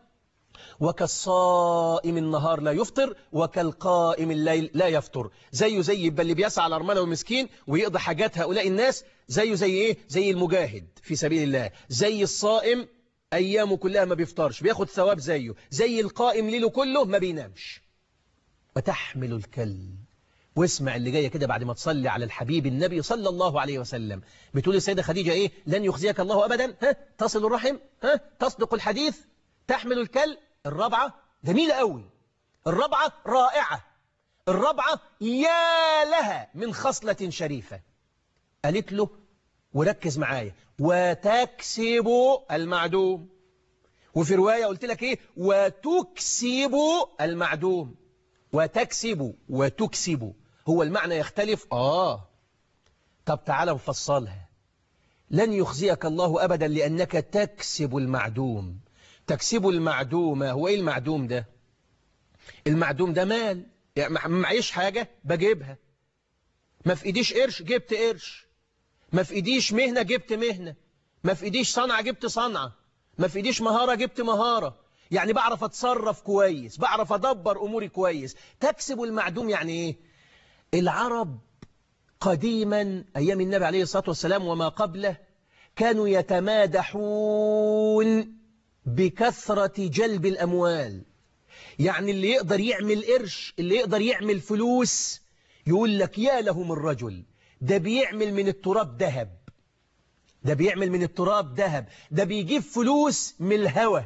وكالصائم النهار لا يفطر وكالقائم الليل لا يفطر زيه زي يبقى اللي بيسعى على الأرملة والمسكين ويقضي حاجات هؤلاء الناس زيه زي إيه زي المجاهد في سبيل الله زي الصائم أيامه كلها ما بيفطرش بياخد ثواب زيه زي القائم ليله كله ما بينامش وتحمل الكل واسمع اللي جاية كده بعد ما تصلي على الحبيب النبي صلى الله عليه وسلم بتقول السيدة خديجة ايه لن يخزيك الله أبدا ها تصل الرحم ها تصدق الحديث تحمل الكل الرابعة جميلة قوي الرابعة رائعة الرابعة يا لها من خصلة شريفة قالت له وركز معايا وتكسب المعدوم وفي رواية قلت لك ايه وتكسب المعدوم وتكسب وتكسب هو المعنى يختلف آه طب تعال نفصلها لن يخزيك الله أبدا لأنك تكسب المعدوم تكسب المعدوم هو إيه المعدوم ده المعدوم ده مال يعني ما معيش حاجة بجيبها ما في إيديش قرش جبت قرش ما في إيديش مهنة جبت مهنة ما في إيديش صنعة جبت صنعة ما في إيديش مهارة جبت مهارة يعني بعرف أتصرف كويس بعرف أدبر أموري كويس تكسب المعدوم يعني إيه العرب قديما أيام النبي عليه الصلاة والسلام وما قبله كانوا يتمادحون بكثرة جلب الأموال يعني اللي يقدر يعمل قرش اللي يقدر يعمل فلوس يقول لك يا له من رجل ده بيعمل من التراب ذهب ده بيعمل من التراب ذهب ده بيجيب فلوس من الهوى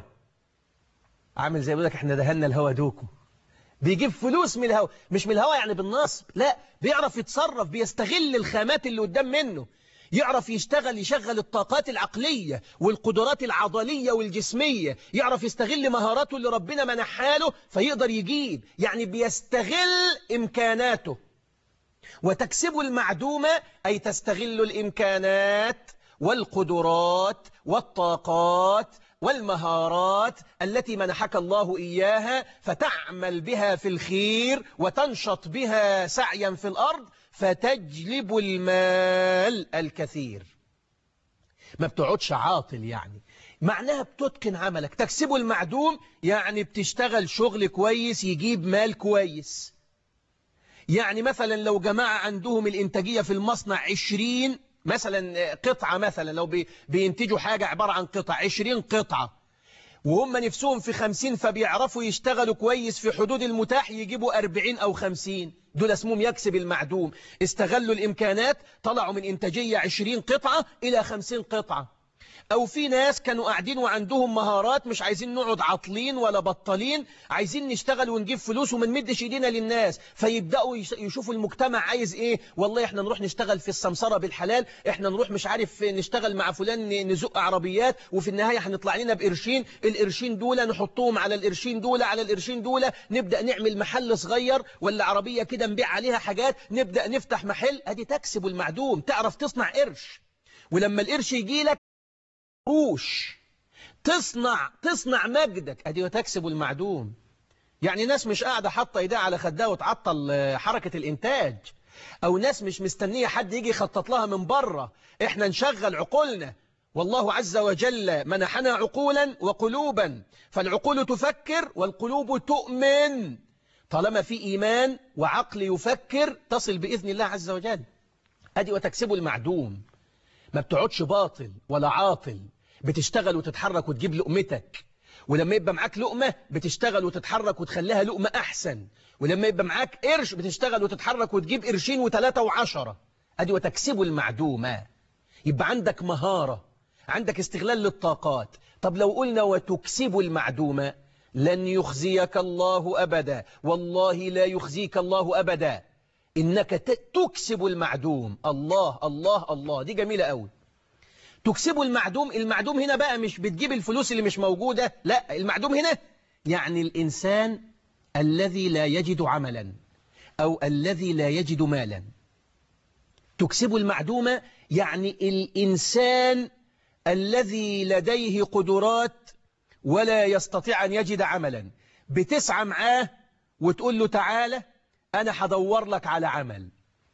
عامل زي بيقول لك احنا دهنا الهوى دوكو بيجيب فلوس من الهوى مش من الهوى يعني بالنصب لا بيعرف يتصرف بيستغل الخامات اللي قدام منه يعرف يشتغل يشغل الطاقات العقلية والقدرات العضلية والجسمية يعرف يستغل مهاراته اللي ربنا منحها له فيقدر يجيب يعني بيستغل إمكاناته وتكسب المعدومة أي تستغل الإمكانات والقدرات والطاقات والمهارات التي منحك الله إياها فتعمل بها في الخير وتنشط بها سعيا في الأرض فتجلب المال الكثير ما بتقعدش عاطل يعني معناها بتتقن عملك تكسب المعدوم يعني بتشتغل شغل كويس يجيب مال كويس يعني مثلا لو جماعة عندهم الإنتاجية في المصنع عشرين مثلا قطعة مثلا لو بينتجوا حاجة عبارة عن قطع عشرين قطعة وهم نفسهم في خمسين فبيعرفوا يشتغلوا كويس في حدود المتاح يجيبوا أربعين أو خمسين دول اسمهم يكسب المعدوم استغلوا الإمكانات طلعوا من إنتاجية عشرين قطعة إلى خمسين قطعة أو في ناس كانوا قاعدين وعندهم مهارات مش عايزين نقعد عاطلين ولا بطلين عايزين نشتغل ونجيب فلوس وما نمدش ايدينا للناس فيبدأوا يشوفوا المجتمع عايز ايه والله احنا نروح نشتغل في السمسرة بالحلال احنا نروح مش عارف نشتغل مع فلان نزق عربيات وفي النهاية هنطلع لنا بقرشين القرشين دول نحطهم على القرشين دول على القرشين دول نبدأ نعمل محل صغير ولا عربية كده نبيع عليها حاجات نبدأ نفتح محل ادي تكسب المعدوم تعرف تصنع قرش ولما القرش يجي لك قروش تصنع تصنع مجدك ادي وتكسب المعدوم يعني ناس مش قاعدة حاطة ايديها على خدها وتعطل حركة الانتاج او ناس مش مستنية حد يجي يخطط لها من بره احنا نشغل عقولنا والله عز وجل منحنا عقولا وقلوبا فالعقول تفكر والقلوب تؤمن طالما في إيمان وعقل يفكر تصل بإذن الله عز وجل ادي وتكسب المعدوم ما بتقعدش باطل ولا عاطل بتشتغل وتتحرك وتجيب لقمتك ولما يبقى معاك لقمة بتشتغل وتتحرك وتخليها لقمة أحسن ولما يبقى معاك قرش بتشتغل وتتحرك وتجيب قرشين وثلاثة وعشرة أدي وتكسب المعدومة يبقى عندك مهارة عندك استغلال للطاقات طب لو قلنا وتكسب المعدومة لن يخزيك الله أبدا والله لا يخزيك الله أبدا إنك تكسب المعدوم الله الله الله دي جميلة قوي تكسب المعدوم المعدوم هنا بقى مش بتجيب الفلوس اللي مش موجودة لا المعدوم هنا يعني الإنسان الذي لا يجد عملا أو الذي لا يجد مالا تكسب المعدومة يعني الإنسان الذي لديه قدرات ولا يستطيع أن يجد عملا بتسعى معاه وتقول له تعالى أنا هدور لك على عمل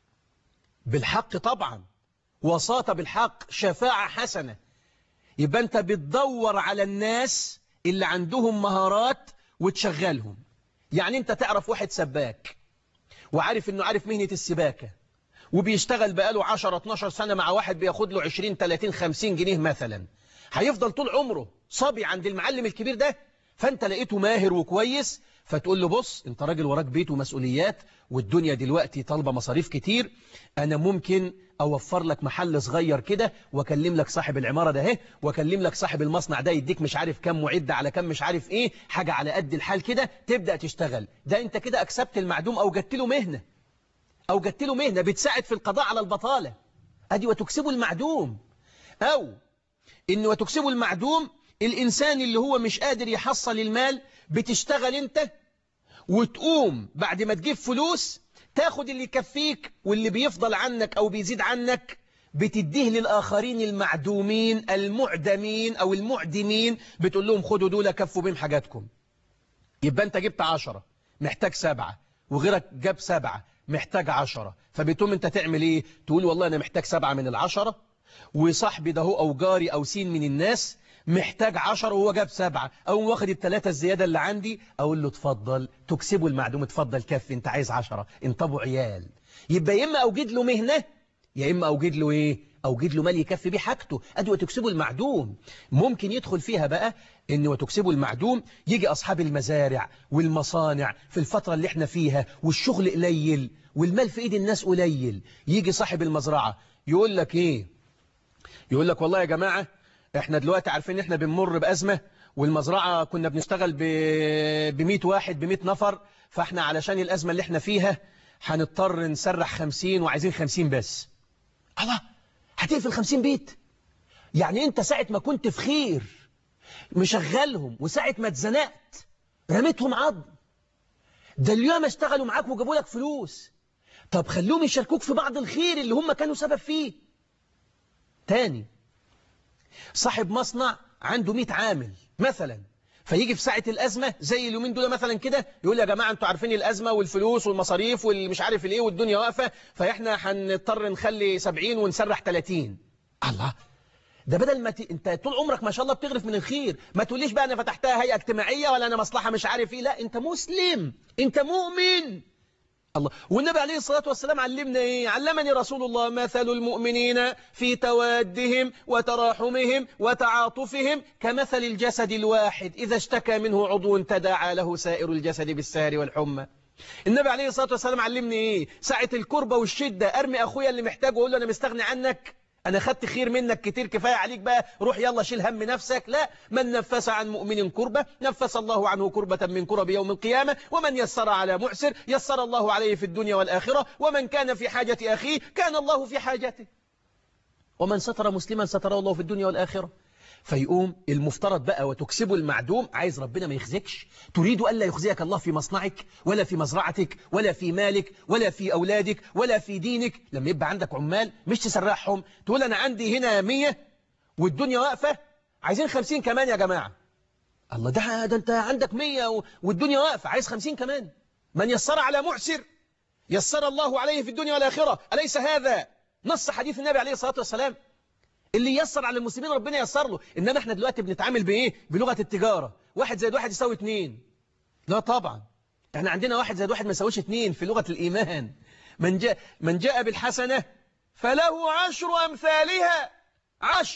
بالحق طبعا وساطة بالحق شفاعة حسنة يبقى أنت بتدور على الناس اللي عندهم مهارات وتشغلهم يعني أنت تعرف واحد سباك وعارف أنه عارف مهنة السباكة وبيشتغل بقاله 10-12 سنة مع واحد بياخد له 20 30 50 جنيه مثلا هيفضل طول عمره صبي عند المعلم الكبير ده فانت لقيته ماهر وكويس فتقول له بص انت راجل وراك بيت ومسؤوليات والدنيا دلوقتي طالبة مصاريف كتير انا ممكن اوفر لك محل صغير كده واكلم لك صاحب العمارة ده اهي واكلم لك صاحب المصنع ده يديك مش عارف كم معدة على كم مش عارف ايه حاجة على قد الحال كده تبدأ تشتغل ده انت كده اكسبت المعدوم او جدت له مهنة او جدت له مهنة بتساعد في القضاء على البطالة ادي وتكسبه المعدوم او ان وتكسبه المعدوم الإنسان اللي هو مش قادر يحصل المال بتشتغل أنت وتقوم بعد ما تجيب فلوس تاخد اللي يكفيك واللي بيفضل عنك أو بيزيد عنك بتديه للآخرين المعدومين المعدمين أو المعدمين بتقول لهم خدوا دول كفوا بهم حاجاتكم يبقى أنت جبت عشرة محتاج سبعة وغيرك جاب سبعة محتاج عشرة فبتقوم أنت تعمل إيه تقول والله أنا محتاج سبعة من العشرة وصاحبي ده هو أو جاري أو سين من الناس محتاج عشر وهو جاب سبعة أو واخد التلاتة الزيادة اللي عندي أقول له اتفضل تكسبه المعدوم اتفضل كفي انت عايز عشرة انطبوا عيال يبقى يا إما أوجد له مهنة يا إما أوجد له إيه أوجد له مال يكفي بيه حاجته أدي وتكسبه المعدوم ممكن يدخل فيها بقى إن وتكسبه المعدوم يجي أصحاب المزارع والمصانع في الفترة اللي احنا فيها والشغل قليل والمال في إيد الناس قليل يجي صاحب المزرعة يقول لك إيه يقول لك والله يا جماعة احنا دلوقتي عارفين ان احنا بنمر بأزمة والمزرعة كنا بنشتغل ب 100 واحد ب 100 نفر فاحنا علشان الأزمة اللي احنا فيها هنضطر نسرح 50 وعايزين 50 بس الله هتقفل 50 بيت يعني انت ساعة ما كنت في خير مشغلهم وساعة ما اتزنقت رميتهم عظم ده اليوم اشتغلوا معاك وجابوا لك فلوس طب خلوهم يشاركوك في بعض الخير اللي هم كانوا سبب فيه تاني صاحب مصنع عنده 100 عامل مثلا فيجي في ساعة الأزمة زي اليومين دول مثلا كده يقول يا جماعة انتوا عارفين الأزمة والفلوس والمصاريف والمش عارف الايه والدنيا واقفة فاحنا هنضطر نخلي 70 ونسرح 30 الله ده بدل ما ت... انت طول عمرك ما شاء الله بتغرف من الخير ما تقوليش بقى انا فتحتها هيئة اجتماعية ولا انا مصلحة مش عارف ايه لا انت مسلم انت مؤمن الله والنبي عليه الصلاة والسلام علمنا إيه؟ علمني رسول الله مثل المؤمنين في توادهم وتراحمهم وتعاطفهم كمثل الجسد الواحد إذا اشتكى منه عضو تداعى له سائر الجسد بالسهر والحمى النبي عليه الصلاة والسلام علمني إيه؟ ساعة الكربة والشدة أرمي أخويا اللي محتاجه وأقول له أنا مستغني عنك أنا خدت خير منك كتير كفاية عليك بقى روح يلا شيل هم نفسك لا من نفس عن مؤمن كربة نفس الله عنه كربة من كرب يوم القيامة ومن يسر على معسر يسر الله عليه في الدنيا والآخرة ومن كان في حاجة أخيه كان الله في حاجته ومن ستر مسلما ستره الله في الدنيا والآخرة فيقوم المفترض بقى وتكسبه المعدوم عايز ربنا ما يخزيكش تريد ألا يخزيك الله في مصنعك ولا في مزرعتك ولا في مالك ولا في أولادك ولا في دينك لما يبقى عندك عمال مش تسرحهم تقول أنا عندي هنا مية والدنيا واقفة عايزين خمسين كمان يا جماعة الله ده, ده أنت عندك مية والدنيا واقفة عايز خمسين كمان من يسر على معسر يسر الله عليه في الدنيا والآخرة أليس هذا نص حديث النبي عليه الصلاة والسلام اللي يسر على المسلمين ربنا يسر له إنما احنا دلوقتي بنتعامل بإيه بلغة التجارة واحد زائد واحد يساوي اتنين لا طبعا احنا عندنا واحد زائد واحد ما يساويش اتنين في لغة الإيمان من جاء, من جاء بالحسنة فله عشر أمثالها عشر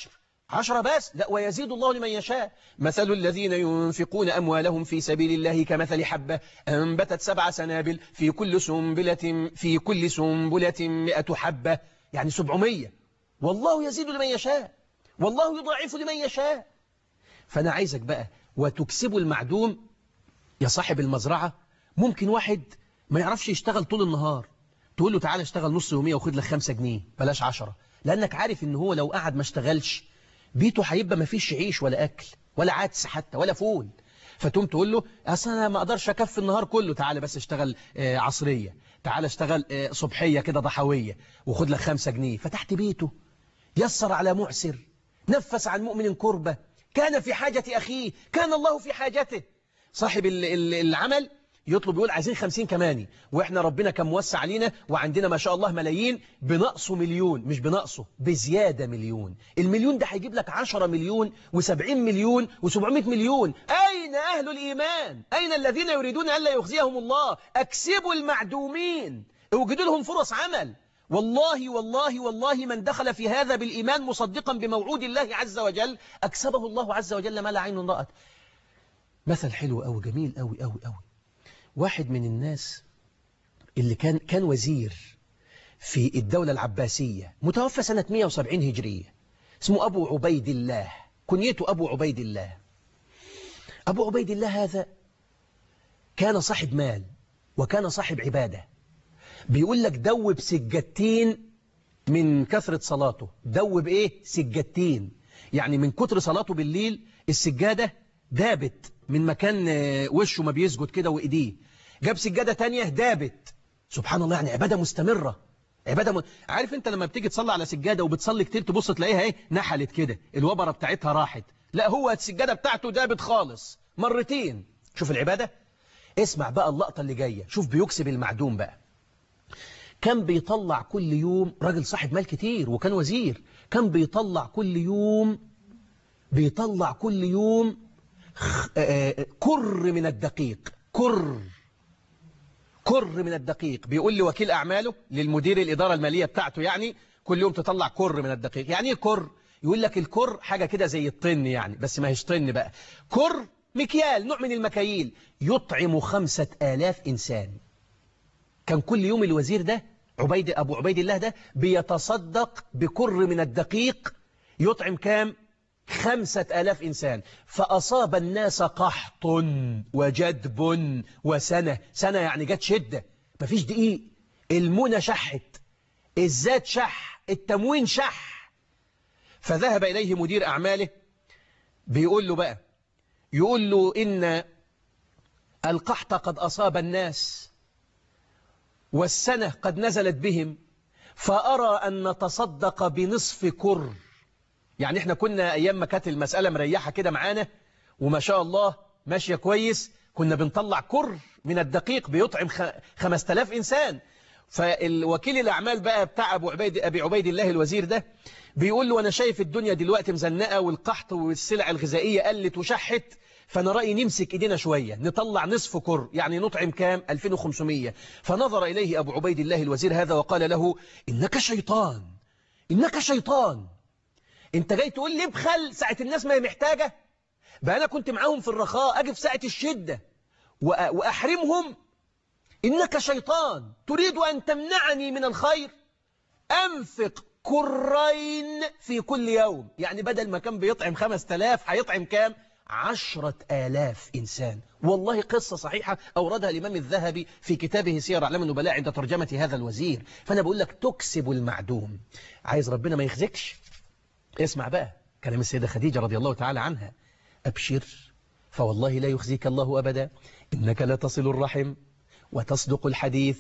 عشرة بس لا ويزيد الله لمن يشاء مثل الذين ينفقون أموالهم في سبيل الله كمثل حبة أنبتت سبع سنابل في كل سنبلة في كل سنبلة مئة حبة يعني سبعمية والله يزيد لمن يشاء والله يضاعف لمن يشاء فأنا عايزك بقى وتكسب المعدوم يا صاحب المزرعة ممكن واحد ما يعرفش يشتغل طول النهار تقول له تعالى اشتغل نص يومية وخد لك خمسة جنيه بلاش عشرة لأنك عارف ان هو لو قعد ما اشتغلش بيته هيبقى ما فيش عيش ولا أكل ولا عدس حتى ولا فول فتقوم تقول له اصل انا ما اقدرش اكفي النهار كله تعالى بس اشتغل آه، عصرية تعالى اشتغل آه، صبحية كده ضحوية وخد لك خمسة جنيه فتحت بيته يسر على معسر نفس عن مؤمن كربة كان في حاجة أخيه كان الله في حاجته صاحب ال- ال- العمل يطلب يقول عايزين خمسين كماني وإحنا ربنا كان موسع علينا وعندنا ما شاء الله ملايين بنقصه مليون مش بنقصه بزيادة مليون المليون ده هيجيب لك عشرة مليون وسبعين مليون وسبعمائة مليون أين أهل الإيمان أين الذين يريدون ألا يخزيهم الله أكسبوا المعدومين اوجدوا لهم فرص عمل والله والله والله من دخل في هذا بالإيمان مصدقا بموعود الله عز وجل أكسبه الله عز وجل ما لا عين رأت مثل حلو أوي جميل أوي أوي أوي واحد من الناس اللي كان كان وزير في الدولة العباسية متوفى سنة 170 هجرية اسمه أبو عبيد الله كنيته أبو عبيد الله أبو عبيد الله هذا كان صاحب مال وكان صاحب عبادة بيقول لك دوب سجتين من كثرة صلاته دوب ايه سجتين يعني من كتر صلاته بالليل السجادة دابت من مكان آه، وشه ما بيسجد كده وايديه جاب سجادة تانية دابت سبحان الله يعني عبادة مستمرة عبادة م... عارف انت لما بتيجي تصلي على سجادة وبتصلي كتير تبص تلاقيها ايه نحلت كده الوبرة بتاعتها راحت لا هو السجادة بتاعته دابت خالص مرتين شوف العبادة اسمع بقى اللقطة اللي جاية شوف بيكسب المعدوم بقى كان بيطلع كل يوم راجل صاحب مال كتير وكان وزير كان بيطلع كل يوم بيطلع كل يوم خ- آه، آه، كر من الدقيق كر كر من الدقيق بيقول لي وكيل أعماله للمدير الإدارة المالية بتاعته يعني كل يوم تطلع كر من الدقيق يعني ايه كر يقول لك الكر حاجة كده زي الطن يعني بس ما هيش طن بقى كر مكيال نوع من المكاييل يطعم خمسة آلاف إنسان كان كل يوم الوزير ده عبيد أبو عبيد الله ده بيتصدق بكر من الدقيق يطعم كام خمسة آلاف إنسان فأصاب الناس قحط وجدب وسنة سنة يعني جت شدة مفيش دقيق المونة شحت الزاد شح التموين شح فذهب إليه مدير أعماله بيقول له بقى يقول له إن القحط قد أصاب الناس والسنة قد نزلت بهم فأرى أن نتصدق بنصف كر يعني احنا كنا أيام ما كانت المسألة مريحة كده معانا وما شاء الله ماشية كويس كنا بنطلع كر من الدقيق بيطعم خ... 5000 إنسان فالوكيل الأعمال بقى بتاع أبو عبيد أبي عبيد الله الوزير ده بيقول له أنا شايف الدنيا دلوقتي مزنقة والقحط والسلع الغذائية قلت وشحت فأنا رأيي نمسك إيدينا شوية نطلع نصف كر يعني نطعم كام 2500 فنظر إليه أبو عبيد الله الوزير هذا وقال له إنك شيطان إنك شيطان انت جاي تقول لي ابخل ساعة الناس ما هي محتاجة بقى أنا كنت معاهم في الرخاء أجي في ساعة الشدة وأ- وأحرمهم إنك شيطان تريد أن تمنعني من الخير أنفق كرين في كل يوم يعني بدل ما كان بيطعم خمس تلاف هيطعم كام عشرة آلاف إنسان والله قصة صحيحة أوردها الإمام الذهبي في كتابه سير أعلام النبلاء عند ترجمة هذا الوزير فأنا بقول لك تكسب المعدوم عايز ربنا ما يخزكش اسمع بقى كلام السيدة خديجة رضي الله تعالى عنها أبشر فوالله لا يخزيك الله أبدا إنك لا تصل الرحم وتصدق الحديث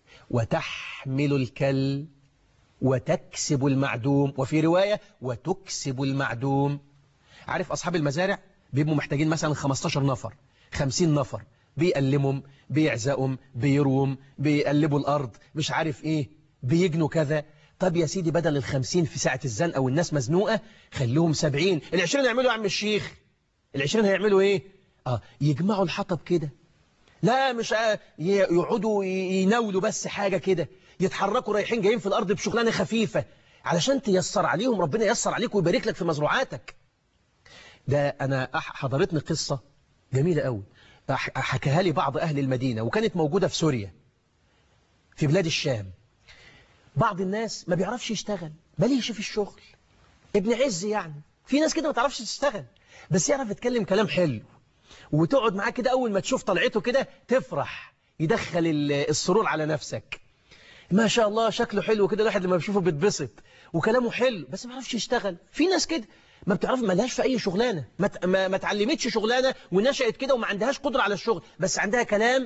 وتحمل الكل وتكسب المعدوم وفي رواية وتكسب المعدوم عارف أصحاب المزارع بيبقوا محتاجين مثلا 15 نفر 50 نفر بيقلمهم بيعزقهم بيروم بيقلبوا الأرض مش عارف إيه بيجنوا كذا طب يا سيدي بدل الخمسين في ساعة الزنقة والناس مزنوقة خليهم سبعين العشرين يعملوا يا عم الشيخ العشرين هيعملوا إيه آه يجمعوا الحطب كده لا مش آه، ي- يقعدوا ي- يناولوا بس حاجة كده يتحركوا رايحين جايين في الأرض بشغلانة خفيفة علشان تيسر عليهم ربنا ييسر عليك ويبارك لك في مزروعاتك ده أنا أح- حضرتني قصة جميلة قوي أح- حكاها لي بعض أهل المدينة وكانت موجودة في سوريا في بلاد الشام بعض الناس ما بيعرفش يشتغل ماليش في الشغل ابن عز يعني في ناس كده ما تعرفش تشتغل بس يعرف يتكلم كلام حلو وتقعد معاه كده أول ما تشوف طلعته كده تفرح يدخل ال- السرور على نفسك ما شاء الله شكله حلو كده الواحد لما بيشوفه بيتبسط وكلامه حلو بس ما يعرفش يشتغل في ناس كده ما بتعرف ما لهاش في اي شغلانه ما ت- ما, ما اتعلمتش شغلانه ونشأت كده وما عندهاش قدره على الشغل بس عندها كلام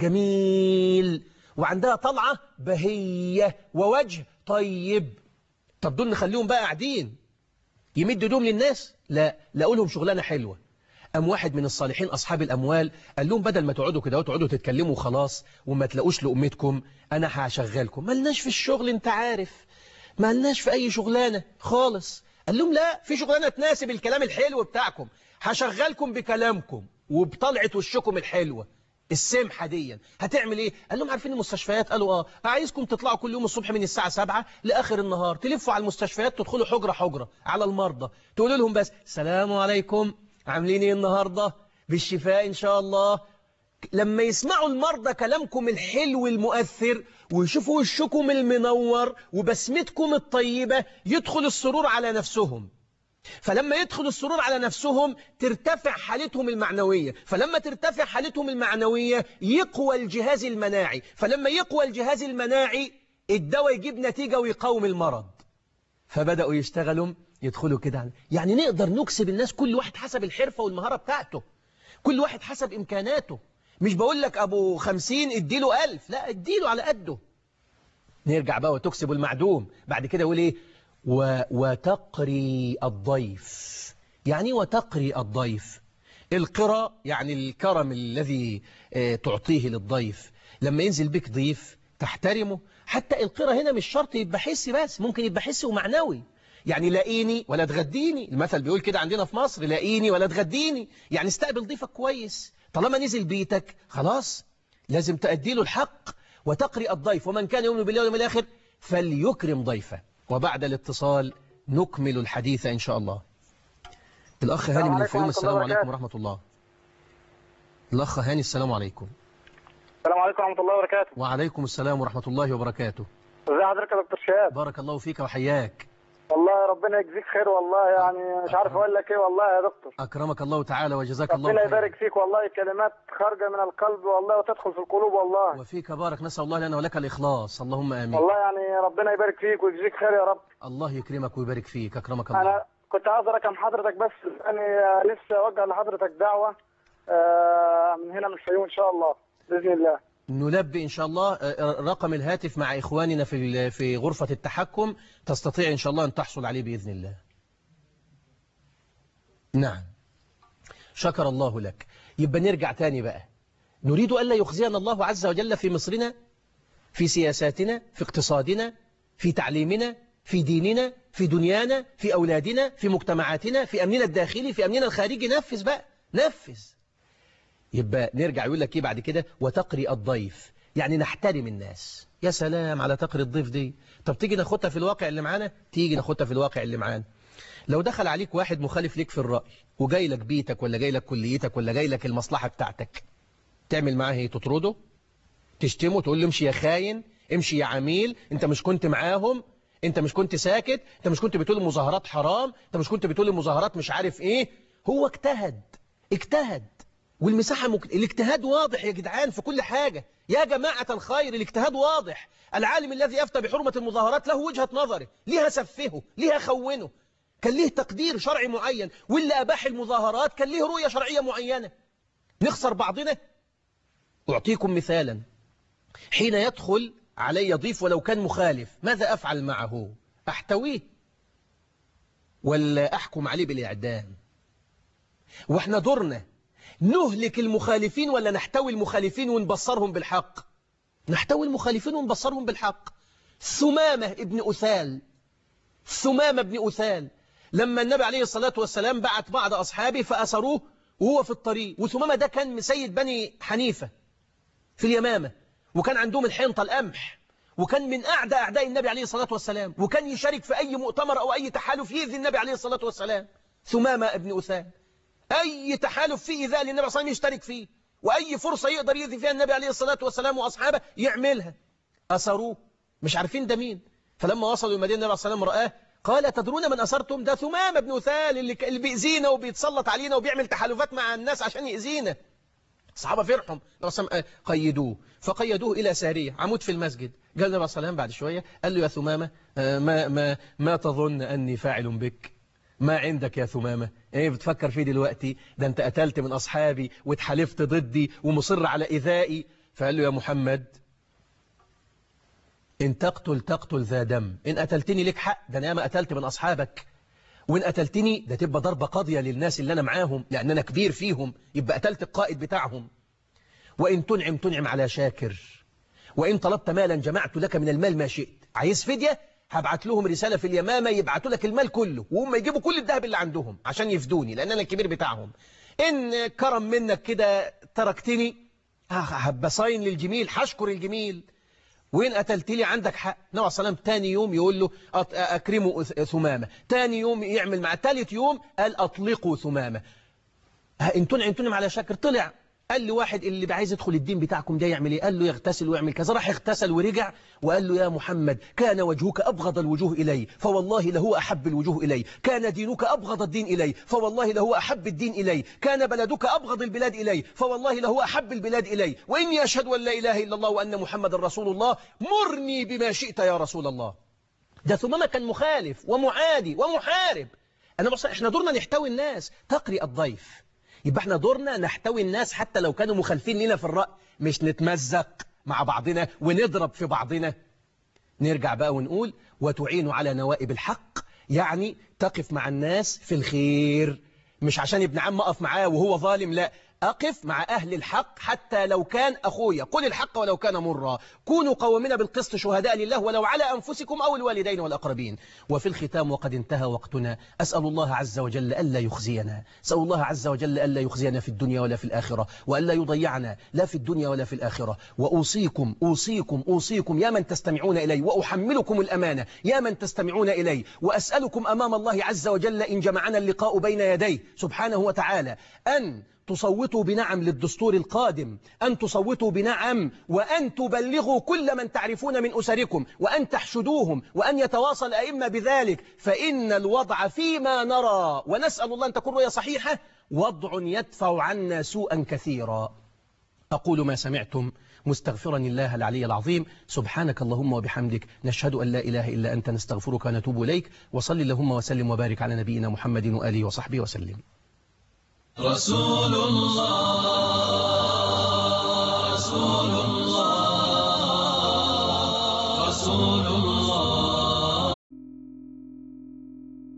جميل وعندها طلعه بهيه ووجه طيب طب دول نخليهم بقى قاعدين يمد ايدهم للناس لا لاقوا لهم شغلانه حلوه أم واحد من الصالحين أصحاب الأموال قال لهم بدل ما تقعدوا كده وتقعدوا تتكلموا خلاص وما تلاقوش لأمتكم أنا هشغلكم ملناش في الشغل أنت عارف ملناش في أي شغلانة خالص قال لهم لا في شغلانة تناسب الكلام الحلو بتاعكم هشغلكم بكلامكم وبطلعة وشكم الحلوة السمحة دي هتعمل ايه قال لهم عارفين المستشفيات قالوا اه عايزكم تطلعوا كل يوم الصبح من الساعة 7 لآخر النهار تلفوا على المستشفيات تدخلوا حجرة حجرة على المرضى تقولوا لهم بس السلام عليكم عاملين ايه النهاردة بالشفاء ان شاء الله لما يسمعوا المرضى كلامكم الحلو المؤثر ويشوفوا وشكم المنور وبسمتكم الطيبة يدخل السرور على نفسهم فلما يدخل السرور على نفسهم ترتفع حالتهم المعنوية فلما ترتفع حالتهم المعنوية يقوى الجهاز المناعي فلما يقوى الجهاز المناعي الدواء يجيب نتيجة ويقاوم المرض فبدأوا يشتغلوا يدخلوا كده يعني نقدر نكسب الناس كل واحد حسب الحرفة والمهارة بتاعته كل واحد حسب إمكاناته مش بقول لك أبو خمسين اديله ألف لا اديله على قده نرجع بقى وتكسب المعدوم بعد كده يقول ايه و... وتقري الضيف يعني إيه وتقري الضيف القرى يعني الكرم الذي آه، تعطيه للضيف لما ينزل بك ضيف تحترمه حتى القرى هنا مش شرط يبقى حسي بس ممكن يبقى حسي ومعنوي يعني لاقيني ولا تغديني المثل بيقول كده عندنا في مصر لاقيني ولا تغديني يعني استقبل ضيفك كويس طالما نزل بيتك خلاص لازم تأدي له الحق وتقري الضيف ومن كان يؤمن بالله واليوم الآخر فليكرم ضيفه وبعد الاتصال نكمل الحديث إن شاء الله الأخ هاني من عليكم الفيوم ورحمة السلام الله عليكم وبركاته. ورحمة الله الأخ هاني السلام عليكم السلام عليكم ورحمة الله وبركاته وعليكم السلام ورحمة الله وبركاته ازي حضرتك يا دكتور شهاب بارك الله فيك وحياك والله ربنا يجزيك خير والله يعني مش عارف اقول لك ايه والله يا دكتور أكرمك الله تعالى وجزاك الله ربنا خيرا يبارك فيك والله كلمات خارجة من القلب والله وتدخل في القلوب والله وفيك بارك نسأل الله لنا ولك الإخلاص اللهم آمين والله يعني ربنا يبارك فيك ويجزيك خير يا رب الله يكرمك ويبارك فيك أكرمك الله انا كنت عاوز رقم حضرتك بس يعني لسه اوجه لحضرتك دعوة آه، من هنا من الفيوم ان شاء الله باذن الله نلبي إن شاء الله آه، رقم الهاتف مع إخواننا في ال- في غرفة التحكم تستطيع إن شاء الله أن تحصل عليه بإذن الله نعم شكر الله لك يبقى نرجع تاني بقى نريد ألا يخزينا الله عز وجل في مصرنا في سياساتنا في اقتصادنا في تعليمنا في ديننا في دنيانا في أولادنا في مجتمعاتنا في أمننا الداخلي في أمننا الخارجي نفذ بقى نفذ يبقى نرجع يقول لك ايه بعد كده وتقري الضيف يعني نحترم الناس يا سلام على تقري الضيف دي طب تيجي ناخدها في الواقع اللي معانا تيجي ناخدها في الواقع اللي معانا لو دخل عليك واحد مخالف ليك في الرأي وجاي لك بيتك ولا جاي لك كليتك ولا جاي لك المصلحة بتاعتك تعمل معاه ايه تطرده تشتمه تقول له امشي يا خاين امشي يا عميل انت مش كنت معاهم انت مش كنت ساكت انت مش كنت بتقول المظاهرات حرام انت مش كنت بتقول المظاهرات مش عارف ايه هو اجتهد اجتهد والمساحة مك... الاجتهاد واضح يا جدعان في كل حاجة يا جماعة الخير الاجتهاد واضح العالم الذي أفتى بحرمة المظاهرات له وجهة نظره ليها سفهه ليها خونه كان ليه تقدير شرعي معين واللي أباح المظاهرات كان ليه رؤية شرعية معينة نخسر بعضنا أعطيكم مثالا حين يدخل علي ضيف ولو كان مخالف ماذا أفعل معه أحتويه ولا أحكم عليه بالإعدام وإحنا دورنا نهلك المخالفين ولا نحتوي المخالفين ونبصرهم بالحق نحتوي المخالفين ونبصرهم بالحق ثمامة ابن أثال ثمامة ابن أثال لما النبي عليه الصلاة والسلام بعت بعض أصحابه فأسروه وهو في الطريق وثمامة ده كان مسيد بني حنيفة في اليمامة وكان عندهم الحنطة القمح وكان من أعدى أعداء النبي عليه الصلاة والسلام وكان يشارك في أي مؤتمر أو أي تحالف يؤذي النبي عليه الصلاة والسلام ثمامة ابن أثان أي تحالف فيه إيذاء للنبي صلى الله عليه وسلم يشترك فيه وأي فرصة يقدر يؤذي فيها النبي عليه الصلاة والسلام وأصحابه يعملها أسروه مش عارفين ده مين فلما وصلوا المدينة النبي صلى الله عليه وسلم رآه قال تدرون من أسرتم ده ثمامة ابن أثال اللي, اللي بيأذينا وبيتسلط علينا وبيعمل تحالفات مع الناس عشان يأذينا الصحابة فرحهم قيدوه فقيدوه إلى سارية عمود في المسجد قال النبي صلى الله عليه وسلم بعد شوية قال له يا ثمامة ما, ما, ما تظن أني فاعل بك ما عندك يا ثمامة ايه بتفكر فيه دلوقتي ده انت قتلت من أصحابي واتحلفت ضدي ومصر على إذائي فقال له يا محمد إن تقتل تقتل ذا دم إن قتلتني لك حق ده أنا ما قتلت من أصحابك وإن قتلتني ده تبقى ضربة قاضية للناس اللي أنا معاهم لأن أنا كبير فيهم يبقى قتلت القائد بتاعهم وإن تنعم تنعم على شاكر وإن طلبت مالا جمعت لك من المال ما شئت عايز فدية هبعت لهم رسالة في اليمامة يبعتوا لك المال كله وهم يجيبوا كل الذهب اللي عندهم عشان يفدوني لأن أنا الكبير بتاعهم إن كرم منك كده تركتني هبقى صاين للجميل هشكر الجميل وين قتلت لي عندك حق نوع السلام تاني يوم يقول له أكرموا ثمامة تاني يوم يعمل مع تالت يوم قال أطلقوا ثمامة انتون انتون على شاكر طلع قال له واحد اللي عايز يدخل الدين بتاعكم ده يعمل ايه قال له يغتسل ويعمل كذا راح اغتسل ورجع وقال له يا محمد كان وجهك أبغض الوجوه إلي فوالله لهو أحب الوجوه إلي كان دينك أبغض الدين إلي فوالله لهو أحب الدين إلي كان بلدك أبغض البلاد إلي فوالله لهو أحب البلاد إلي وإني أشهد أن لا إله إلا الله وأن محمد رسول الله مرني بما شئت يا رسول الله ده ثمامة كان مخالف ومعادي ومحارب أنا بص إحنا دورنا نحتوي الناس تقري الضيف يبقى احنا دورنا نحتوي الناس حتى لو كانوا مخالفين لنا في الرأي مش نتمزق مع بعضنا ونضرب في بعضنا نرجع بقى ونقول وتعين على نوائب الحق يعني تقف مع الناس في الخير مش عشان ابن عم أقف معاه وهو ظالم لا أقف مع أهل الحق حتى لو كان أخويا قل الحق ولو كان مرا كونوا قوامنا بالقسط شهداء لله ولو على أنفسكم أو الوالدين والأقربين وفي الختام وقد انتهى وقتنا أسأل الله عز وجل ألا يخزينا أسأل الله عز وجل ألا يخزينا في الدنيا ولا في الآخرة وألا يضيعنا لا في الدنيا ولا في الآخرة وأوصيكم أوصيكم أوصيكم يا من تستمعون إلي وأحملكم الأمانة يا من تستمعون إلي وأسألكم أمام الله عز وجل إن جمعنا اللقاء بين يديه سبحانه وتعالى أن تصوتوا بنعم للدستور القادم أن تصوتوا بنعم وأن تبلغوا كل من تعرفون من أسركم وأن تحشدوهم وأن يتواصل أئمة بذلك فإن الوضع فيما نرى ونسأل الله أن تكون رؤية صحيحة وضع يدفع عنا سوءا كثيرا أقول ما سمعتم مستغفرا الله العلي العظيم سبحانك اللهم وبحمدك نشهد أن لا إله إلا أنت نستغفرك ونتوب إليك وصل اللهم وسلم وبارك على نبينا محمد وآله وصحبه وسلم رسول الله رسول الله رسول الله